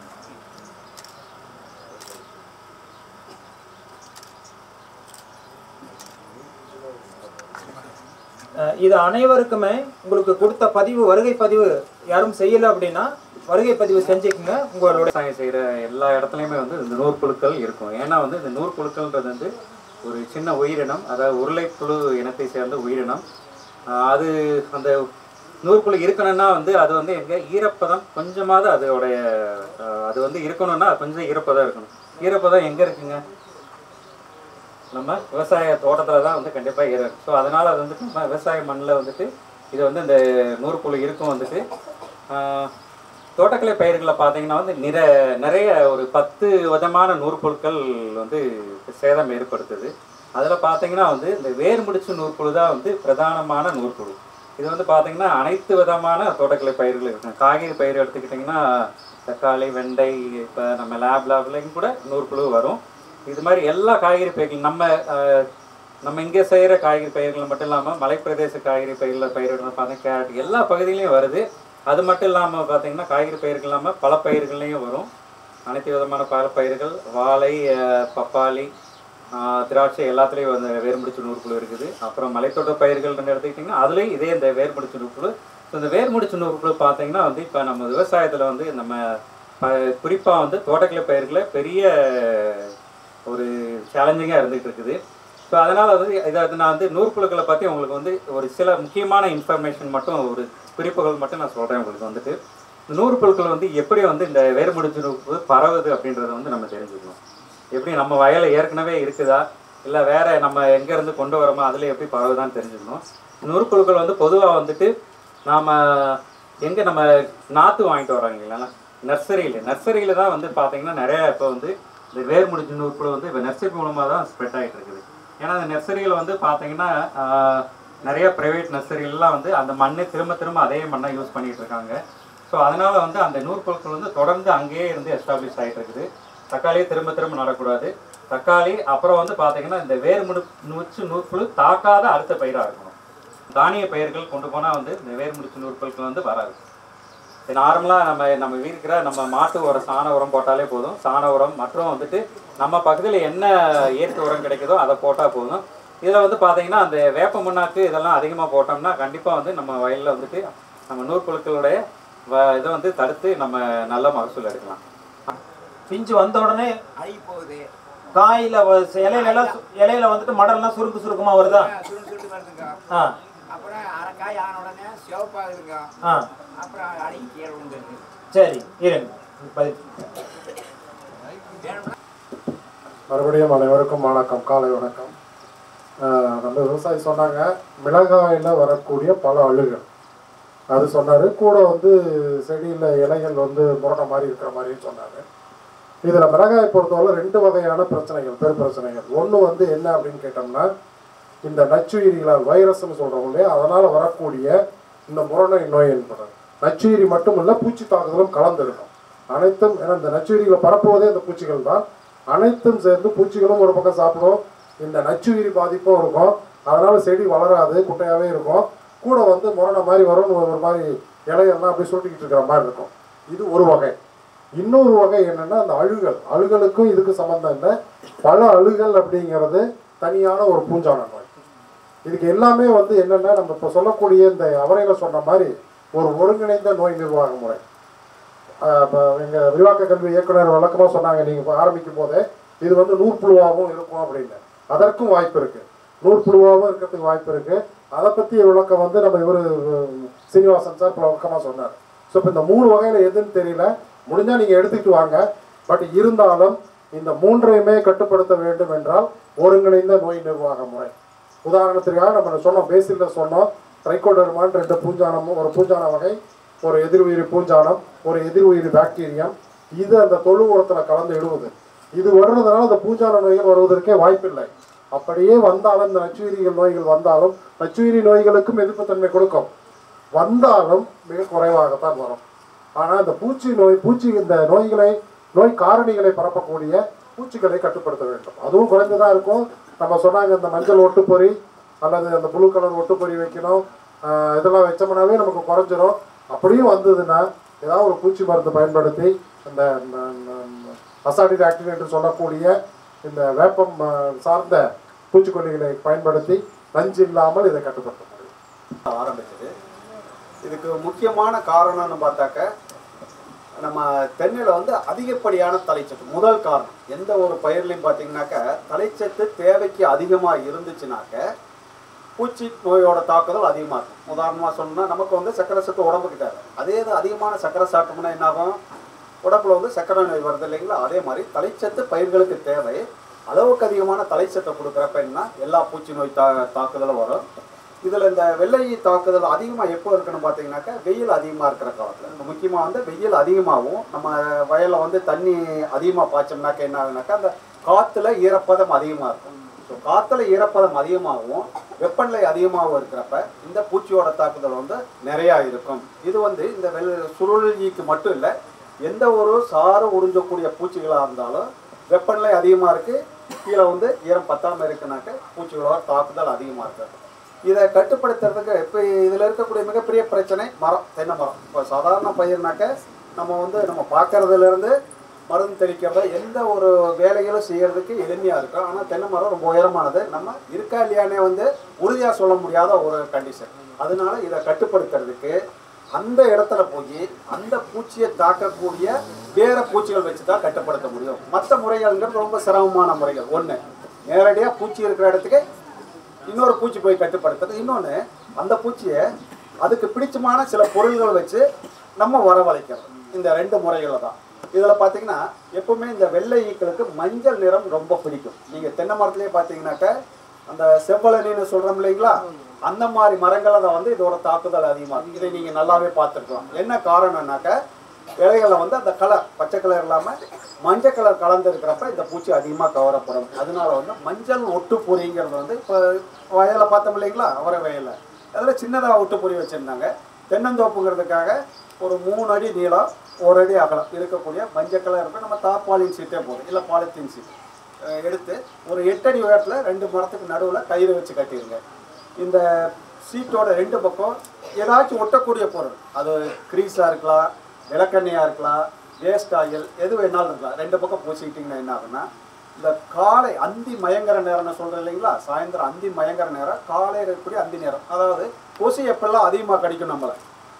அஹ், இது அனைவருக்குமே உங்களுக்கு கொடுத்த பதிவு வருகை பதிவு யாரும் செய்யல அப்படின்னா வருகை பதிவு செஞ்சுக்கோங்க உங்களோட விவசாயம் செய்கிற எல்லா இடத்துலையுமே வந்து இந்த நூற்புழுக்கள் இருக்கும் ஏன்னா வந்து இந்த நூற்புழுக்கள்ன்றது வந்து ஒரு சின்ன உயிரினம் அதாவது உருளைப்புழு இனத்தை சேர்ந்த உயிரினம் ஆஹ் அது அந்த நூற்புழு இருக்கணும்னா வந்து அது வந்து எங்க ஈரப்பதம் கொஞ்சமாவது அதோடைய ஆஹ் அது வந்து இருக்கணும்னா கொஞ்சம் ஈரப்பதம் இருக்கணும் ஈரப்பதம் எங்கே இருக்குங்க நம்ம விவசாய தோட்டத்தில் தான் வந்து கண்டிப்பாக ஈரம் ஸோ அதனால் அது வந்துட்டு நம்ம விவசாய மண்ணில் வந்துட்டு இது வந்து இந்த நூற்புழு இருக்கும் வந்துட்டு ஆஹ் தோட்டக்கலை பயிர்களில் பார்த்தீங்கன்னா வந்து நிற நிறைய ஒரு பத்து விதமான நூற்பொருட்கள் வந்து சேதம் ஏற்படுத்துது அதில் பார்த்தீங்கன்னா வந்து இந்த வேர் முடிச்சு நூற்புழு தான் வந்து பிரதானமான நூற்புழு இது வந்து பார்த்தீங்கன்னா அனைத்து விதமான தோட்டக்கலை பயிர்கள் இருக்கும் காய்கறி பயிர் எடுத்துக்கிட்டிங்கன்னா தக்காளி வெண்டை இப்போ நம்ம லேப் லேப்லையும் கூட நூற்புழு வரும் இது மாதிரி எல்லா காய்கறி பயிர்கள் நம்ம அஹ், நம்ம இங்கே செய்கிற காய்கறி பயிர்கள் மட்டும் இல்லாமல் மலைப்பிரதேச காய்கறி பயிரில் பயிரிடுறது பார்த்தீங்கன்னா கேரட் எல்லா பகுதியிலையும் வருது அது மட்டும் இல்லாமல் பார்த்தீங்கன்னா காய்கறி பயிர்கள் இல்லாமல் பல பயிர்கள்லையும் வரும் அனைத்து விதமான பல பயிர்கள் வாழை அஹ், பப்பாளி ஆஹ், திராட்சை எல்லாத்துலேயும் வந்து வேர்முடிச்சு நூறுக்குழு இருக்குது அப்புறம் மலைத்தோட்ட பயிர்கள்னு எடுத்துக்கிட்டிங்கன்னா அதுலேயும் இதே இந்த வேர்முடிச்சு நூறுக்குழு ஸோ இந்த வேர்முடிச்சு நூறுக்குழு பார்த்தீங்கன்னா வந்து இப்போ நம்ம விவசாயத்தில் வந்து நம்ம குறிப்பாக வந்து தோட்டக்கலை பயிர்களை பெரிய ஒரு சேலஞ்சிங்காக இருந்துகிட்டு இருக்குது ஸோ அதனால் வந்து இதை அது நான் வந்து நூற்புழுக்களை பற்றி உங்களுக்கு வந்து ஒரு சில முக்கியமான இன்ஃபர்மேஷன் மட்டும் ஒரு குறிப்புகள் மட்டும் நான் சொல்கிறேன் உங்களுக்கு வந்துட்டு இந்த நூற்புழுக்கள் வந்து எப்படி வந்து இந்த வேறுமுடிச்சு நூற்புழு பரவுது அப்படின்றத வந்து நம்ம தெரிஞ்சுக்கணும் எப்படி நம்ம வயலில் ஏற்கனவே இருக்குதா இல்லை வேற நம்ம எங்கேருந்து கொண்டு வரோமோ அதில் எப்படி பரவுதான்னு தெரிஞ்சுக்கணும் நூற்புழுக்கள் வந்து பொதுவாக வந்துட்டு நாம் எங்கே நம்ம நாற்று வாங்கிட்டு வரோங்க இல்லைங்களா நர்சரியில் நர்சரியில் தான் வந்து பார்த்தீங்கன்னா நிறைய இப்போ வந்து இந்த வேர் முடிஞ்ச நூற்புழு வந்து இப்போ நர்சரி மூலமாக தான் ஸ்ப்ரெட் ஆகிட்டு இருக்குது ஏன்னா அந்த நர்சரியில் வந்து பார்த்தீங்கன்னா ஆஹ், நிறைய ப்ரைவேட் நர்சரிலாம் வந்து அந்த மண்ணை திரும்ப திரும்ப அதே மண்ணை யூஸ் பண்ணிட்டு இருக்காங்க ஸோ அதனால வந்து அந்த நூற்புழுக்கள் வந்து தொடர்ந்து அங்கேயே இருந்து எஸ்டாப்ளிஷ் ஆகிட்டு இருக்குது தக்காளியே திரும்ப திரும்ப நடக்கூடாது தக்காளி அப்புறம் வந்து பார்த்தீங்கன்னா இந்த வேர் முடு நூச்சு நூற்புழு தாக்காத அடுத்த பயிராக இருக்கணும் தானிய பயிர்கள் கொண்டு போனால் வந்து இந்த வேர் முடிச்சு நூற்புழுக்கள் வந்து வராது நார்மலாக நம்ம நம்ம வீட்டுக்கிற நம்ம மாட்டு உரம் சாண உரம் போட்டாலே போதும் சாண உரம் மற்றும் வந்துட்டு நம்ம பக்கத்தில் என்ன இயற்கை உரம் கிடைக்குதோ அதை போட்டால் போதும் இதில் வந்து பார்த்தீங்கன்னா அந்த வேப்ப முன்னாக்கு இதெல்லாம் அதிகமாக போட்டோம்னா கண்டிப்பாக வந்து நம்ம வயலில் வந்துட்டு நம்ம நூற்புழுக்களுடைய வ இதை வந்து தடுத்து நம்ம நல்ல மகசூல் எடுக்கலாம் பிஞ்சு வந்த உடனே அழுகி போகுது காயில வ- இலையில எல்லாம் சு- இலையில வந்துட்டு மடல்லாம் சுருக்கு சுருக்கமா வருதா சுருண்டு சுருண்டு வருதுங்க ஆ அப்புறம் அரைக்காய் ஆன உடனே சிவப்பாகுதுங்க ஆ அப்புறம் அடங்கி கீழே விழுந்துருது சரி இருங்க பதில் மறுபடியும் அனைவருக்கும் வணக்கம் காலை வணக்கம் ஆஹ் நம்ம விவசாயி சொன்னாங்க மிளகாயில் வரக்கூடிய பல அழுகல் அது சொன்னார் கூட வந்து செடியில் இலைகள் வந்து முரண மாதிரி இருக்கிற மாதிரியும் சொன்னார் இதில் மிளகாயை பொறுத்தவரை ரெண்டு வகையான பிரச்சனைகள் பெரு பிரச்சனைகள் ஒன்று வந்து என்ன அப்படின்னு கேட்டோம்னா இந்த நச்சுயிரிகளால் வைரஸ்னு சொல்கிறோம் இல்லையா அதனால் வரக்கூடிய இந்த முரணை நோய் என்பது நச்சுயிரி மட்டும் இல்லை பூச்சி தாக்குதலும் கலந்துருக்கும் அனைத்தும் ஏன்னா இந்த நச்சுயிரிகளை பரப்புவதே இந்த பூச்சிகள் தான் அனைத்தும் சேர்ந்து பூச்சிகளும் ஒரு பக்கம் சாப்பிடும் இந்த நச்சுயிரி பாதிப்பும் இருக்கும் அதனால செடி வளராது குட்டையாகவே இருக்கும் கூட வந்து முரணை மாதிரி வரும் ஒரு மாதிரி இலையெல்லாம் அப்படியே சுட்டிக்கிட்டு இருக்கிற மாதிரி இருக்கும் இது ஒரு வகை இன்னொரு வகை என்னன்னா அந்த அழுகல் அழுகலுக்கும் இதுக்கு சம்மந்தம் இல்லை பல அழுகல் அப்படிங்கிறது தனியான ஒரு பூஞ்சான நோய் இதுக்கு எல்லாமே வந்து என்னன்னா நம்ம இப்போ சொல்லக்கூடிய இந்த அவரையில சொன்ன மாதிரி ஒரு ஒருங்கிணைந்த நோய் நிர்வாக முறை இப்போ எங்கள் விரிவாக்க கல்வி இயக்குனர் வழக்கமாக சொன்னாங்க நீங்கள் இப்போ ஆரம்பிக்கும் போதே இது வந்து நூற்புழுவாகவும் இருக்கும் அப்படின்னு அதற்கும் வாய்ப்பு இருக்கு நூற்புழுவாகவும் இருக்கிறதுக்கு வாய்ப்பு இருக்கு அதை பற்றி விளக்கம் வந்து நம்ம இவர் சீனிவாசன் சார் விளக்கமாக சொன்னார் ஸோ இப்போ இந்த மூணு வகையில் எதுன்னு தெரியல முடிஞ்சால் நீங்கள் எடுத்துக்கிட்டு வாங்க பட் இருந்தாலும் இந்த மூன்றையுமே கட்டுப்படுத்த வேண்டும் என்றால் ஒருங்கிணைந்த நோய் நிர்வாக முறை உதாரணத்திற்காக நம்ம சொன்னோம் பேசிலில் சொன்னோம் ட்ரைகோடர்மான் ரெண்டு பூஞ்சானமும் ஒரு பூஞ்சான வகை ஒரு எதிர்உயிரி பூஞ்சானம் ஒரு எதிர்உயிரி பாக்டீரியம் இது அந்த தொழு உரத்தில் கலந்து இடுவது இது வர்றதுனால அந்த பூஞ்சான நோய்கள் வருவதற்கே வாய்ப்பில்லை அப்படியே வந்தாலும் இந்த நச்சுயிரிகள் நோய்கள் வந்தாலும் நச்சுயிரி நோய்களுக்கும் எதிர்ப்புத்தன்மை கொடுக்கும் வந்தாலும் மிக குறைவாகத்தான் வரும் ஆனால் இந்த பூச்சி நோய் பூச்சி இந்த நோய்களை நோய் காரணிகளை பரப்பக்கூடிய பூச்சிகளை கட்டுப்படுத்த வேண்டும் அதுவும் குறைந்ததாக இருக்கும் நம்ம சொன்னாங்க இந்த மஞ்சள் ஒட்டுப்பொறி அல்லது அந்த ப்ளூ கலர் ஒட்டுப்பொறி வைக்கணும் ஆஹ் இதெல்லாம் வச்சோம்னாவே நமக்கு குறைஞ்சிரும் அப்படியும் வந்ததுன்னா ஏதாவது ஒரு பூச்சி மருந்து பயன்படுத்தி இந்த அசாடிக் ஆக்டின் என்று சொல்லக்கூடிய இந்த வேப்பம் ஆஹ் சார்ந்த பூச்சிக்கொல்லிகளை பயன்படுத்தி நஞ்சு இல்லாமல் இதை கட்டுப்படுத்த முடியும் ஆரம்பிச்சது இதுக்கு முக்கியமான காரணம்னு பார்த்தாக்க நம்ம தென்னையில் வந்து அதிகப்படியான தலைச்சத்து முதல் காரணம் எந்த ஒரு பயிர்லையும் பார்த்தீங்கன்னாக்க தலைச்சத்து தேவைக்கு அதிகமாக இருந்துச்சுனாக்க பூச்சி நோயோட தாக்குதல் அதிகமாக இருக்கும் உதாரணமாக சொல்லணும்னா நமக்கு வந்து சக்கரை சத்து உடம்புக்கு தேவை அதே இது அதிகமான சக்கரை சாப்பிட்டோம்னா என்னாகும் உடம்புல வந்து சக்கரை நோய் வருது இல்லைங்களா அதே மாதிரி தலைச்சத்து பயிர்களுக்கு தேவை அளவுக்கு அதிகமான தலைச்சத்தை கொடுக்குறப்ப என்ன எல்லா பூச்சி நோய் தா தாக்குதலும் வரும் இதில் இந்த வெள்ளை தாக்குதல் அதிகமாக எப்போ இருக்குன்னு பார்த்தீங்கன்னாக்கா வெயில் அதிகமாக இருக்கிற காலத்தில் முக்கியமாக வந்து வெயில் அதிகமாகவும் நம்ம வயலில் வந்து தண்ணி அதிகமாக பாய்ச்சோம்னாக்கா என்ன ஆகுனாக்கா அந்த காற்றுல ஈரப்பதம் அதிகமாக இருக்கும் ஸோ காற்றுல ஈரப்பதம் அதிகமாகவும் வெப்பநிலை அதிகமாகவும் இருக்கிறப்ப இந்த பூச்சியோட தாக்குதல் வந்து நிறையா இருக்கும் இது வந்து இந்த வெள் சுருளிக்கு மட்டும் இல்லை எந்த ஒரு சாறு உறிஞ்சக்கூடிய பூச்சிகளாக இருந்தாலும் வெப்பநிலை அதிகமாக இருக்குது கீழே வந்து ஈரம் பத்தாமல் இருக்குனாக்க பூச்சிகளோட தாக்குதல் அதிகமாக இருக்குது இதை கட்டுப்படுத்துறதுக்கு இப்போ இதில் இருக்கக்கூடிய மிகப்பெரிய பிரச்சனை மரம் தென்னை மரம் இப்போ சாதாரண பயிர்னாக்க நம்ம வந்து நம்ம பார்க்கறதுலேருந்து மருந்து தெளிக்கிறத எந்த ஒரு வேலைகளும் செய்யறதுக்கு எளிமையாக இருக்கும் ஆனால் தென்னை மரம் ரொம்ப உயரமானது நம்ம இருக்கா இல்லையானே வந்து உறுதியாக சொல்ல முடியாத ஒரு கண்டிஷன் அதனால இதை கட்டுப்படுத்துறதுக்கு அந்த இடத்துல போய் அந்த பூச்சியை தாக்கக்கூடிய வேற பூச்சிகள் வச்சு தான் கட்டுப்படுத்த முடியும் மற்ற முறைகள்ங்கிறது ரொம்ப சிரமமான முறைகள் ஒன்று நேரடியாக பூச்சி இருக்கிற இடத்துக்கு இன்னொரு பூச்சி போய் கட்டுப்படுத்துறது இன்னொன்று அந்த பூச்சியை அதுக்கு பிடிச்சமான சில பொருள்கள் வச்சு நம்ம வரவழைக்கிறோம் இந்த ரெண்டு முறைகளை தான் இதில் பார்த்தீங்கன்னா எப்பவுமே இந்த வெள்ளை ஈக்களுக்கு மஞ்சள் நிறம் ரொம்ப பிடிக்கும் நீங்கள் தென்னை மரத்துலேயே பார்த்தீங்கன்னாக்க அந்த செவ்வளனின்னு சொல்கிறோம் இல்லைங்களா அந்த மாதிரி மரங்களை தான் வந்து இதோட தாக்குதல் அதிகமாக இருக்கும் இதை நீங்கள் நல்லாவே பார்த்துருக்கலாம் என்ன காரணம்னாக்க இலைகளில் வந்து அந்த கலர் பச்சை கலர் இல்லாமல் மஞ்சள் கலர் கலந்து இருக்கிறப்ப இந்த பூச்சி அதிகமாக கவரப்படும் அதனால வந்து மஞ்சள் ஒட்டுப்பொறிங்கிறது வந்து இப்போ வயலில் பார்த்தோம் இல்லைங்களா அவரை வயலில் அதில் சின்னதாக ஒட்டுப்பொறி வச்சுருந்தாங்க தென்னந்தோப்புங்கிறதுக்காக ஒரு மூணு அடி நீளம் ஒரு அடி அகலம் இருக்கக்கூடிய மஞ்சள் கலர் இருக்கும் நம்ம தாப்பாலின் சீட்டே போதும் இல்லை பாலித்தீன் சீட் அஹ் எடுத்து ஒரு எட்டடி உயரத்தில் ரெண்டு மரத்துக்கு நடுவில் கயிறு வச்சு கட்டிடுங்க இந்த சீட்டோட ரெண்டு பக்கம் ஏதாச்சும் ஒட்டக்கூடிய பொருள் அது கிரீஸாக இருக்கலாம் விளக்கெண்ணெயாக இருக்கலாம் வேஸ்ட் ஆயில் எது வேணாலும் இருக்கலாம் ரெண்டு பக்கம் பூசிக்கிட்டிங்கன்னா என்ன ஆகுன்னா இந்த காலை அந்தி மயங்கர நேரம்னு சொல்கிறேன் இல்லைங்களா சாயந்தரம் அந்தி மயங்கர நேரம் காலையில் இருக்கக்கூடிய அந்தி நேரம் அதாவது கொசு எப்பெல்லாம் அதிகமாக கடிக்கும் நம்மளை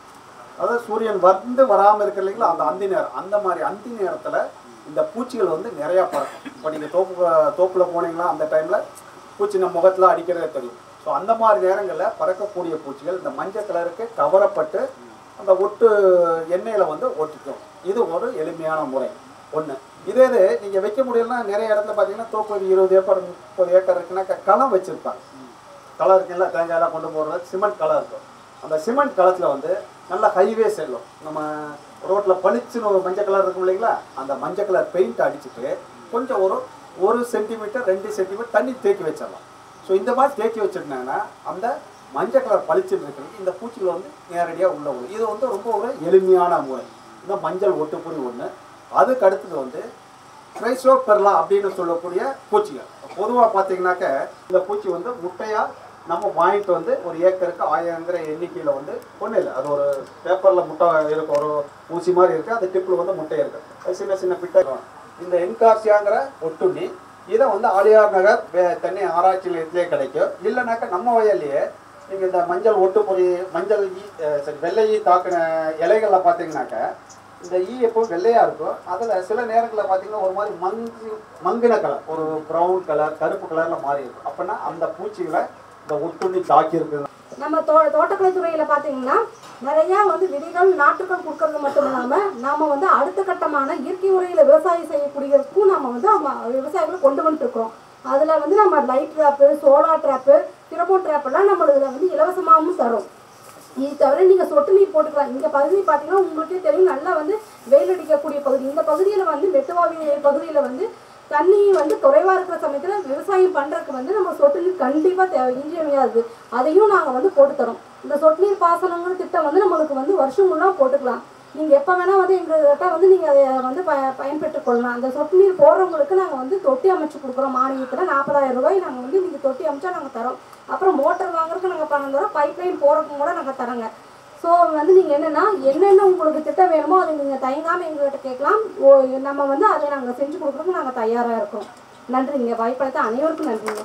அதாவது சூரியன் வந்து வராமல் இருக்கு இல்லைங்களா அந்த அந்தி நேரம் அந்த மாதிரி அந்தி நேரத்தில் இந்த பூச்சிகள் வந்து நிறையா பறக்கும் இப்போ நீங்கள் தோப்பு தோப்பில் போனீங்களா அந்த டைமில் பூச்சி நம்ம முகத்தில் அடிக்கிறதே தெரியும் ஸோ அந்த மாதிரி நேரங்களில் பறக்கக்கூடிய பூச்சிகள் இந்த மஞ்சள் கலருக்கு கவரப்பட்டு அந்த ஒட்டு எண்ணெயில் வந்து ஒட்டிக்கும் இது ஒரு எளிமையான முறை ஒன்று இதே இது நீங்கள் வைக்க முடியலன்னா நிறைய இடத்துல பார்த்தீங்கன்னா தோப்பு இருபது ஏக்கர் முப்பது ஏக்கர் இருக்குன்னா க- களம் வச்சுருப்பாங்க களம் இருக்குல்ல தேங்காயெல்லாம் கொண்டு போகிறது சிமெண்ட் களம் இருக்கும் அந்த சிமெண்ட் களத்தில் வந்து நல்ல ஹைவே செல்லும் நம்ம ரோட்டில் பளிச்சுன்னு ஒரு மஞ்சள் கலர் இருக்கும் இல்லைங்களா அந்த மஞ்சள் கலர் பெயிண்ட் அடிச்சுட்டு கொஞ்சம் ஒரு ஒரு சென்டிமீட்டர் ரெண்டு சென்டிமீட்டர் தண்ணி தேக்கி வச்சிடலாம் ஸோ இந்த மாதிரி தேக்கி வச்சிருந்தாங்கன்னா அந்த மஞ்சள் கலர் பளிச்சுன்னு இருக்கிறது இந்த பூச்சிகள் வந்து நேரடியாக உள்ள விடும் இது வந்து ரொம்ப ஒரு எளிமையான முறை இந்த மஞ்சள் ஒட்டுப்பொறி ஒன்று அதுக்கு அடுத்தது வந்து கிரைசோபெர்லா அப்படின்னு சொல்லக்கூடிய பூச்சிகள் பொதுவாக பார்த்தீங்கன்னாக்க இந்த பூச்சி வந்து முட்டையாக நம்ம வாங்கிட்டு வந்து ஒரு ஏக்கருக்கு ஆயிரங்கிற எண்ணிக்கையில் வந்து ஒன்றும் இல்லை அது ஒரு பேப்பரில் முட்டை இருக்கும் ஒரு ஊசி மாதிரி இருக்குது அந்த டிப்பில் வந்து முட்டை இருக்குது அது சின்ன சின்ன பிட்டை இருக்கும். இந்த என்கார்சியாங்கிற ஒட்டுண்ணி இதை வந்து ஆலியார் நகர் வே- தென்னை ஆராய்ச்சி நிலையத்திலே கிடைக்கும் இல்லைனாக்கா நம்ம வயல்லையே நீங்கள் இந்த மஞ்சள் ஒட்டு பொறி மஞ்சள் ஈ அஹ் சரி வெள்ளை ஈ தாக்கின இலைகளில் பார்த்தீங்கன்னாக்க இந்த ஈ எப்போ வெள்ளையாக இருக்கும் அதில் சில நேரங்களில் பார்த்தீங்கன்னா ஒரு மாதிரி மங்கு மங்கின கலர் ஒரு ப்ரௌன் கலர் கருப்பு கலரில் மாறி இருக்கும் அப்படின்னா அந்த பூச்சிகளை இந்த ஒட்டுண்ணி தாக்கி இருக்குது நம்ம தோ தோட்டக்கலை துறையில் பார்த்தீங்கன்னா நிறையா வந்து விதைகள் நாற்றுகள் கொடுக்கறது மட்டும் இல்லாமல் நாம் வந்து அடுத்த கட்டமான இயற்கை முறையில் விவசாயம் செய்யக்கூடியதுக்கும் நம்ம வந்து நம்ம விவசாயிகளை கொண்டு வந்துட்டுருக்கோம் அதில் வந்து நம்ம லைட் ட்ராப்பு சோலார் ட்ராப்பு திரமோ ட்ராப்பெல்லாம் நம்ம இதில் வந்து இலவசமாகவும் தரும் இது தவிர நீங்கள் சொட்டு நீர் போட்டுக்கலாம் இந்த பகுதி பார்த்தீங்கன்னா உங்களுக்கே தெரியும் நல்லா வந்து வெயில் அடிக்கக்கூடிய பகுதி இந்த பகுதியில் வந்து மெட்டுவாவி பகுதியில் வந்து தண்ணி வந்து குறைவாக இருக்கிற சமயத்தில் விவசாயம் பண்ணுறதுக்கு வந்து நம்ம சொட்டு நீர் கண்டிப்பாக தேவை இன்றியமையாது அதையும் நாங்கள் வந்து போட்டு தரோம் இந்த சொட்டு நீர் பாசனங்கிற திட்டம் வந்து நம்மளுக்கு வந்து வருஷம் முன்னா போட்டுக்கலாம் நீங்கள் எப்போ வேணால் வந்து எங்கள்கிட்ட வந்து நீங்கள் அதை வந்து ப பயன்பெற்றுக் கொள்ளலாம் அந்த சொட்டு நீர் போடுறவங்களுக்கு நாங்கள் வந்து தொட்டி அமைச்சு கொடுக்குறோம் மானியத்தில் நாற்பதாயிரம் ரூபாய் நாங்கள் வந்து நீங்கள் தொட்டி அமைச்சா நாங்கள் தரோம் அப்புறம் மோட்டர் வாங்குறதுக்கு நாங்கள் பணம் தரோம் பைப் லைன் போகிறதுக்கும் கூட நாங்கள் தரோங்க ஸோ வந்து நீங்கள் என்னென்னா என்னென்ன உங்களுக்கு திட்டம் வேணுமோ அதை நீங்கள் தயங்காமல் எங்கள்கிட்ட கேட்கலாம் ஓ நம்ம வந்து அதை நாங்கள் செஞ்சு கொடுக்குறதுக்கு நாங்கள் தயாராக இருக்கோம் நன்றிங்க வாய்ப்பளித்த அனைவருக்கும் நன்றிங்க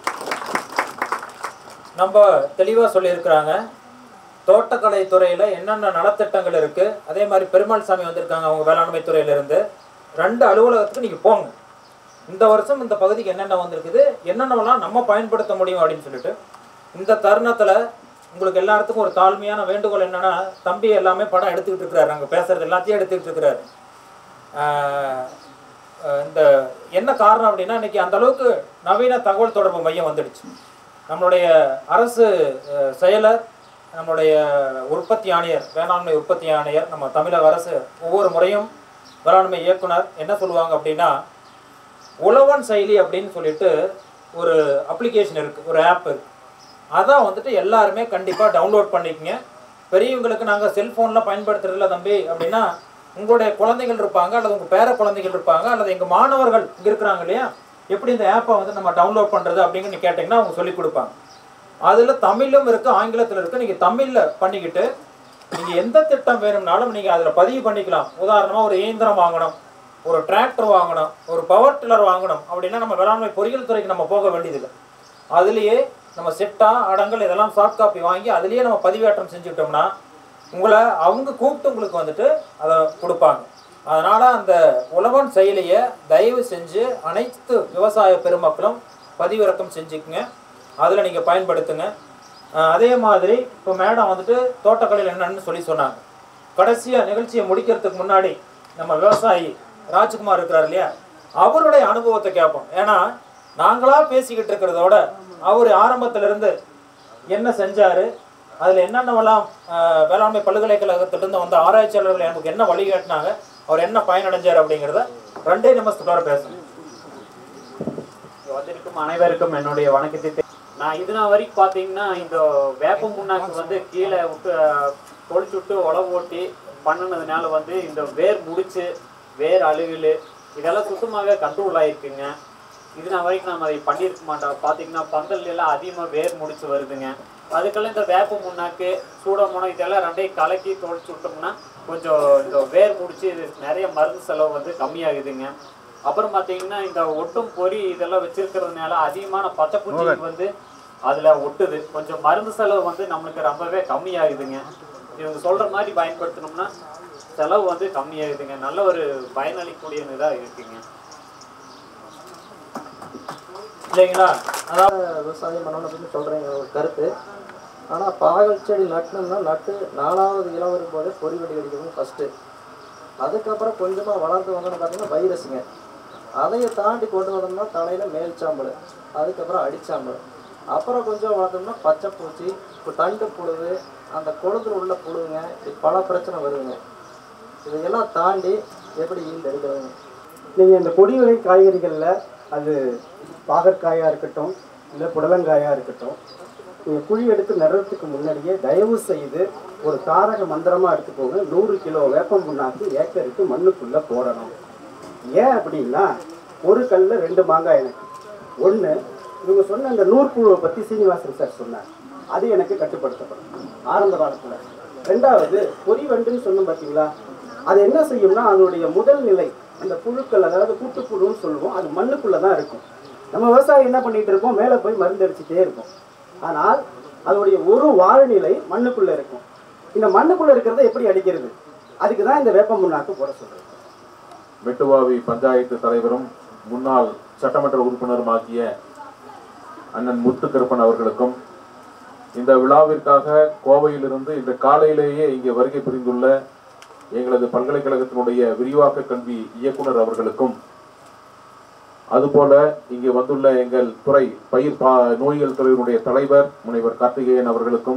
நம்ம தெளிவாக சொல்லியிருக்கிறாங்க தோட்டக்கலை துறையில் என்னென்ன நலத்திட்டங்கள் இருக்குது அதே மாதிரி பெருமாள் சாமி வந்திருக்காங்க அவங்க வேளாண்மை துறையிலேருந்து ரெண்டு அலுவலகத்துக்கு நீங்கள் போங்க இந்த வருஷம் இந்த பகுதிக்கு என்னென்ன வந்திருக்குது என்னென்னலாம் நம்ம பயன்படுத்த முடியும் அப்படின்னு சொல்லிட்டு இந்த தருணத்தில் உங்களுக்கு எல்லாத்துக்கும் ஒரு தாழ்மையான வேண்டுகோள் என்னன்னா தம்பி எல்லாமே படம் எடுத்துக்கிட்டு இருக்கிறாரு அங்கே பேசுறது எல்லாத்தையும் எடுத்துக்கிட்டு இருக்கிறாரு ஆஹ் அஹ் இந்த என்ன காரணம் அப்படின்னா இன்னைக்கு அந்த அளவுக்கு நவீன தகவல் தொடர்பு மையம் வந்துடுச்சு நம்மளுடைய அரசு அஹ், செயலர் நம்மளுடைய உற்பத்தி ஆணையர் வேளாண்மை உற்பத்தி ஆணையர் நம்ம தமிழக அரசு ஒவ்வொரு முறையும் வேளாண்மை இயக்குனர் என்ன சொல்லுவாங்க அப்படின்னா உழவன் செயலி அப்படின்னு சொல்லிட்டு ஒரு அப்ளிகேஷன் இருக்குது ஒரு ஆப் இருக்குது அதான் வந்துட்டு எல்லாருமே கண்டிப்பாக டவுன்லோட் பண்ணிக்கங்க பெரியவங்களுக்கு நாங்கள் செல்ஃபோன்லாம் பயன்படுத்துறதில்ல தம்பி அப்படின்னா உங்களுடைய குழந்தைகள் இருப்பாங்க அல்லது உங்கள் பேர குழந்தைகள் இருப்பாங்க அல்லது எங்கள் மாணவர்கள் இங்கே இருக்கிறாங்க இல்லையா எப்படி இந்த ஆப்பை வந்து நம்ம டவுன்லோட் பண்ணுறது அப்படின்னு கேட்டிங்கன்னா அவங்க சொல்லிக் கொடுப்பாங்க அதில் தமிழும் இருக்குது ஆங்கிலத்தில் இருக்குது நீங்கள் தமிழில் பண்ணிக்கிட்டு நீங்கள் எந்த திட்டம் வேணும்னாலும் நீங்கள் அதில் பதிவு பண்ணிக்கலாம் உதாரணமாக ஒரு இயந்திரம் வாங்கணும் ஒரு டிராக்டர் வாங்கணும் ஒரு பவர் டில்லர் வாங்கணும் அப்படின்னா நம்ம வேளாண்மை பொறியியல் துறைக்கு நம்ம போக வேண்டியதில்லை அதுலேயே நம்ம செட்டா அடங்கல் இதெல்லாம் சாஃப்ட் காப்பி வாங்கி அதுலேயே நம்ம பதிவேற்றம் செஞ்சுக்கிட்டோம்னா உங்களை அவங்க கூப்பிட்டு உங்களுக்கு வந்துட்டு அதை கொடுப்பாங்க அதனால் அந்த உழவன் செயலியை தயவு செஞ்சு அனைத்து விவசாய பெருமக்களும் பதிவிறக்கம் செஞ்சுக்குங்க அதில் நீங்கள் பயன்படுத்துங்க அஹ் அதே மாதிரி இப்போ மேடம் வந்துட்டு தோட்டக்கலையில் என்னன்னு சொல்லி சொன்னாங்க கடைசியாக நிகழ்ச்சியை முடிக்கிறதுக்கு முன்னாடி நம்ம விவசாயி ராஜ்குமார் இருக்கிறார் இல்லையா அவருடைய அனுபவத்தை கேட்போம் ஏன்னா நாங்களா பேசிக்கிட்டு இருக்கிறதோட அவர் ஆரம்பத்திலிருந்து என்ன செஞ்சாரு அதில் என்னென்னவெல்லாம் அஹ், வேளாண்மை பல்கலைக்கழகத்திலிருந்து வந்த ஆராய்ச்சியாளர்கள் எனக்கு என்ன வழிகாட்டினாங்க அவர் என்ன பயனடைஞ்சார் அப்படிங்கிறத ரெண்டே நிமிஷத்துக்குள்ளார பேசணும் இங்க வந்திருக்கும் அனைவருக்கும் என்னுடைய வணக்கத்தை தெரி- நான் இது நாள் வரைக்கும் பார்த்தீங்கன்னா இந்த வேப்ப முன்னாக்கு வந்து கீழே விட்டு தொளிச்சு விட்டு உழவு ஓட்டி பண்ணினதுனால வந்து இந்த வேர் முடிச்சு வேர் அழுகல் இதெல்லாம் சுத்தமாகவே கண்ட்ரோல் ஆயிருக்குங்க இது நாள் வரைக்கும் நம்ம அதை பண்ணியிருக்க மாட்டோம் பார்த்தீங்கன்னா பந்தல் எல்லாம் அதிகமாக வேர் முடிச்சு வருதுங்க அதுக்கெல்லாம் இந்த வேப்ப முன்னாக்கு சூடமோனம் இதெல்லாம் ரெண்டையும் கலக்கி தொளிச்சு விட்டோம்னா கொஞ்சம் இந்த வேர் முடிச்சு இது நிறைய மருந்து செலவு வந்து கம்மியாகுதுங்க அப்புறம் பார்த்தீங்கன்னா இந்த ஒட்டும் பொறி இதெல்லாம் வச்சிருக்கிறதுனால அதிகமான பச்சைப்பூச்சி வந்து அதில் ஒட்டுது கொஞ்சம் மருந்து செலவு வந்து நம்மளுக்கு ரொம்பவே கம்மியாகுதுங்க இவங்க சொல்கிற மாதிரி பயன்படுத்தினோம்னா செலவு வந்து கம்மியாகுதுங்க நல்ல ஒரு பயனளிக்கக்கூடிய இதாக இருக்குங்க இல்லைங்களா அதாவது விவசாயம் பண்ணணும் அப்படின்னு சொல்கிறேங்க ஒரு கருத்து ஆனால் பாகல் செடி நட்டணும்னா நட்டு நாலாவது இளம் வரும்போதே பொறி வெடி அடிக்கணும் ஃபஸ்ட்டு அதுக்கப்புறம் கொஞ்சமாக வளர்ந்து வந்தோம்னு பார்த்தீங்கன்னா வைரஸுங்க அதையை தாண்டி கொண்டு வந்தோம்னா தலையில் மேல் சாம்பல் அதுக்கப்புறம் அடிச்சாம்பல் அப்புறம் கொஞ்சம் வளர்த்தோம்னா பச்சை பூச்சி இப்போ தண்டு புழுவு அந்த கொழுந்தில் உள்ள புழுவுங்க இப்படி பல பிரச்சனை வருதுங்க இதையெல்லாம் தாண்டி எப்படி ஈல்டு எடுக்கிறதுங்க நீங்கள் இந்த கொடி வகை காய்கறிகளில் அது பாகற்காயாக இருக்கட்டும் இல்லை புடலங்காயாக இருக்கட்டும் நீங்கள் குழி எடுத்து நடுறதுக்கு முன்னாடியே தயவு செய்து ஒரு தாரக மந்திரமாக எடுத்துக்கோங்க நூறு கிலோ வேப்பம் புண்ணாக்கு ஏக்கருக்கு மண்ணுக்குள்ளே போடணும் ஏன் அப்படின்னா ஒரு கல்ல ரெண்டு மாங்காய் எனக்கு ஒன்று இவங்க சொன்ன அந்த நூற்புழுவை பற்றி சீனிவாசன் சார் சொன்னார் அது எனக்கு கட்டுப்படுத்தப்படும் ஆரம்ப காலத்தில் ரெண்டாவது பொறி வண்டுன்னு சொன்னோம் பார்த்தீங்களா அது என்ன செய்யும்னா அதனுடைய முதல் நிலை அந்த புழுக்கள் அதாவது கூட்டுப்புழுன்னு சொல்லுவோம் அது மண்ணுக்குள்ளே தான் இருக்கும் நம்ம விவசாயம் என்ன பண்ணிட்டு இருப்போம் மேலே போய் மருந்து அடிச்சுட்டே இருப்போம் ஆனால் அதோடைய ஒரு வாழ்நிலை மண்ணுக்குள்ளே இருக்கும் இந்த மண்ணுக்குள்ளே இருக்கிறத எப்படி அடிக்கிறது அதுக்கு தான் இந்த வேப்ப முன்னாக்கு போட சொல்றது மெட்டுவாவி பஞ்சாயத்து தலைவரும் முன்னாள் சட்டமன்ற உறுப்பினருமாகிய அண்ணன் முத்துக்கருப்பன் அவர்களுக்கும் இந்த விழாவிற்காக கோவையிலிருந்து இந்த காலையிலேயே இங்கே வருகை புரிந்துள்ள எங்களது பல்கலைக்கழகத்தினுடைய விரிவாக்க கல்வி இயக்குனர் அவர்களுக்கும் அதுபோல இங்கே வந்துள்ள எங்கள் துறை பயிர் பா நோயியல் துறையினுடைய தலைவர் முனைவர் கார்த்திகேயன் அவர்களுக்கும்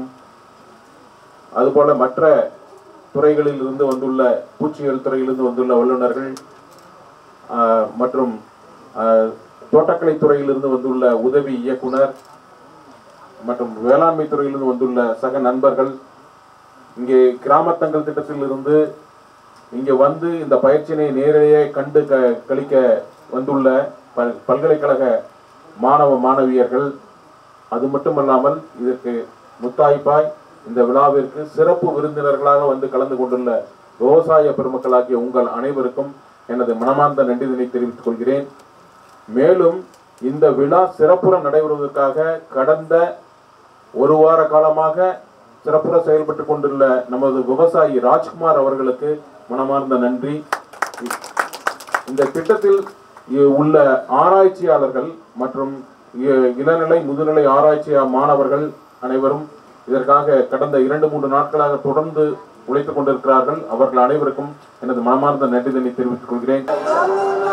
அதுபோல மற்ற துறைகளில் இருந்து வந்துள்ள பூச்சியியல் துறையிலிருந்து வந்துள்ள வல்லுநர்கள் ஆஹ், மற்றும் ஆஹ், தோட்டக்கலை துறையிலிருந்து வந்துள்ள உதவி இயக்குனர் மற்றும் வேளாண்மை துறையிலிருந்து வந்துள்ள சக நண்பர்கள் இங்கே கிராமத்தங்கள் திட்டத்திலிருந்து இங்கே வந்து இந்த பயிற்சியினை நேரடியே கண்டு க கழிக்க வந்துள்ள பல் பல்கலைக்கழக மாணவ மாணவியர்கள் அது மட்டுமல்லாமல் இதற்கு முத்தாய்ப்பாய் இந்த விழாவிற்கு சிறப்பு விருந்தினர்களாக வந்து கலந்து கொண்டுள்ள விவசாய பெருமக்களாகிய உங்கள் அனைவருக்கும் எனது மனமார்ந்த நன்றிதனை தெரிவித்துக் கொள்கிறேன் மேலும் இந்த விழா சிறப்புற நடைபெறுவதற்காக கடந்த ஒரு வார காலமாக சிறப்புற செயல்பட்டு கொண்டுள்ள நமது விவசாயி ராஜ்குமார் அவர்களுக்கு மனமார்ந்த நன்றி இந்த திட்டத்தில் இ- உள்ள ஆராய்ச்சியாளர்கள் மற்றும் இ- இளநிலை முதுநிலை ஆராய்ச்சி மாணவர்கள் அனைவரும் இதற்காக கடந்த இரண்டு மூன்று நாட்களாக தொடர்ந்து உழைத்துக் கொண்டிருக்கிறார்கள் அவர்கள் அனைவருக்கும் எனது மனமார்ந்த நன்றிதனை தெரிவித்துக் கொள்கிறேன்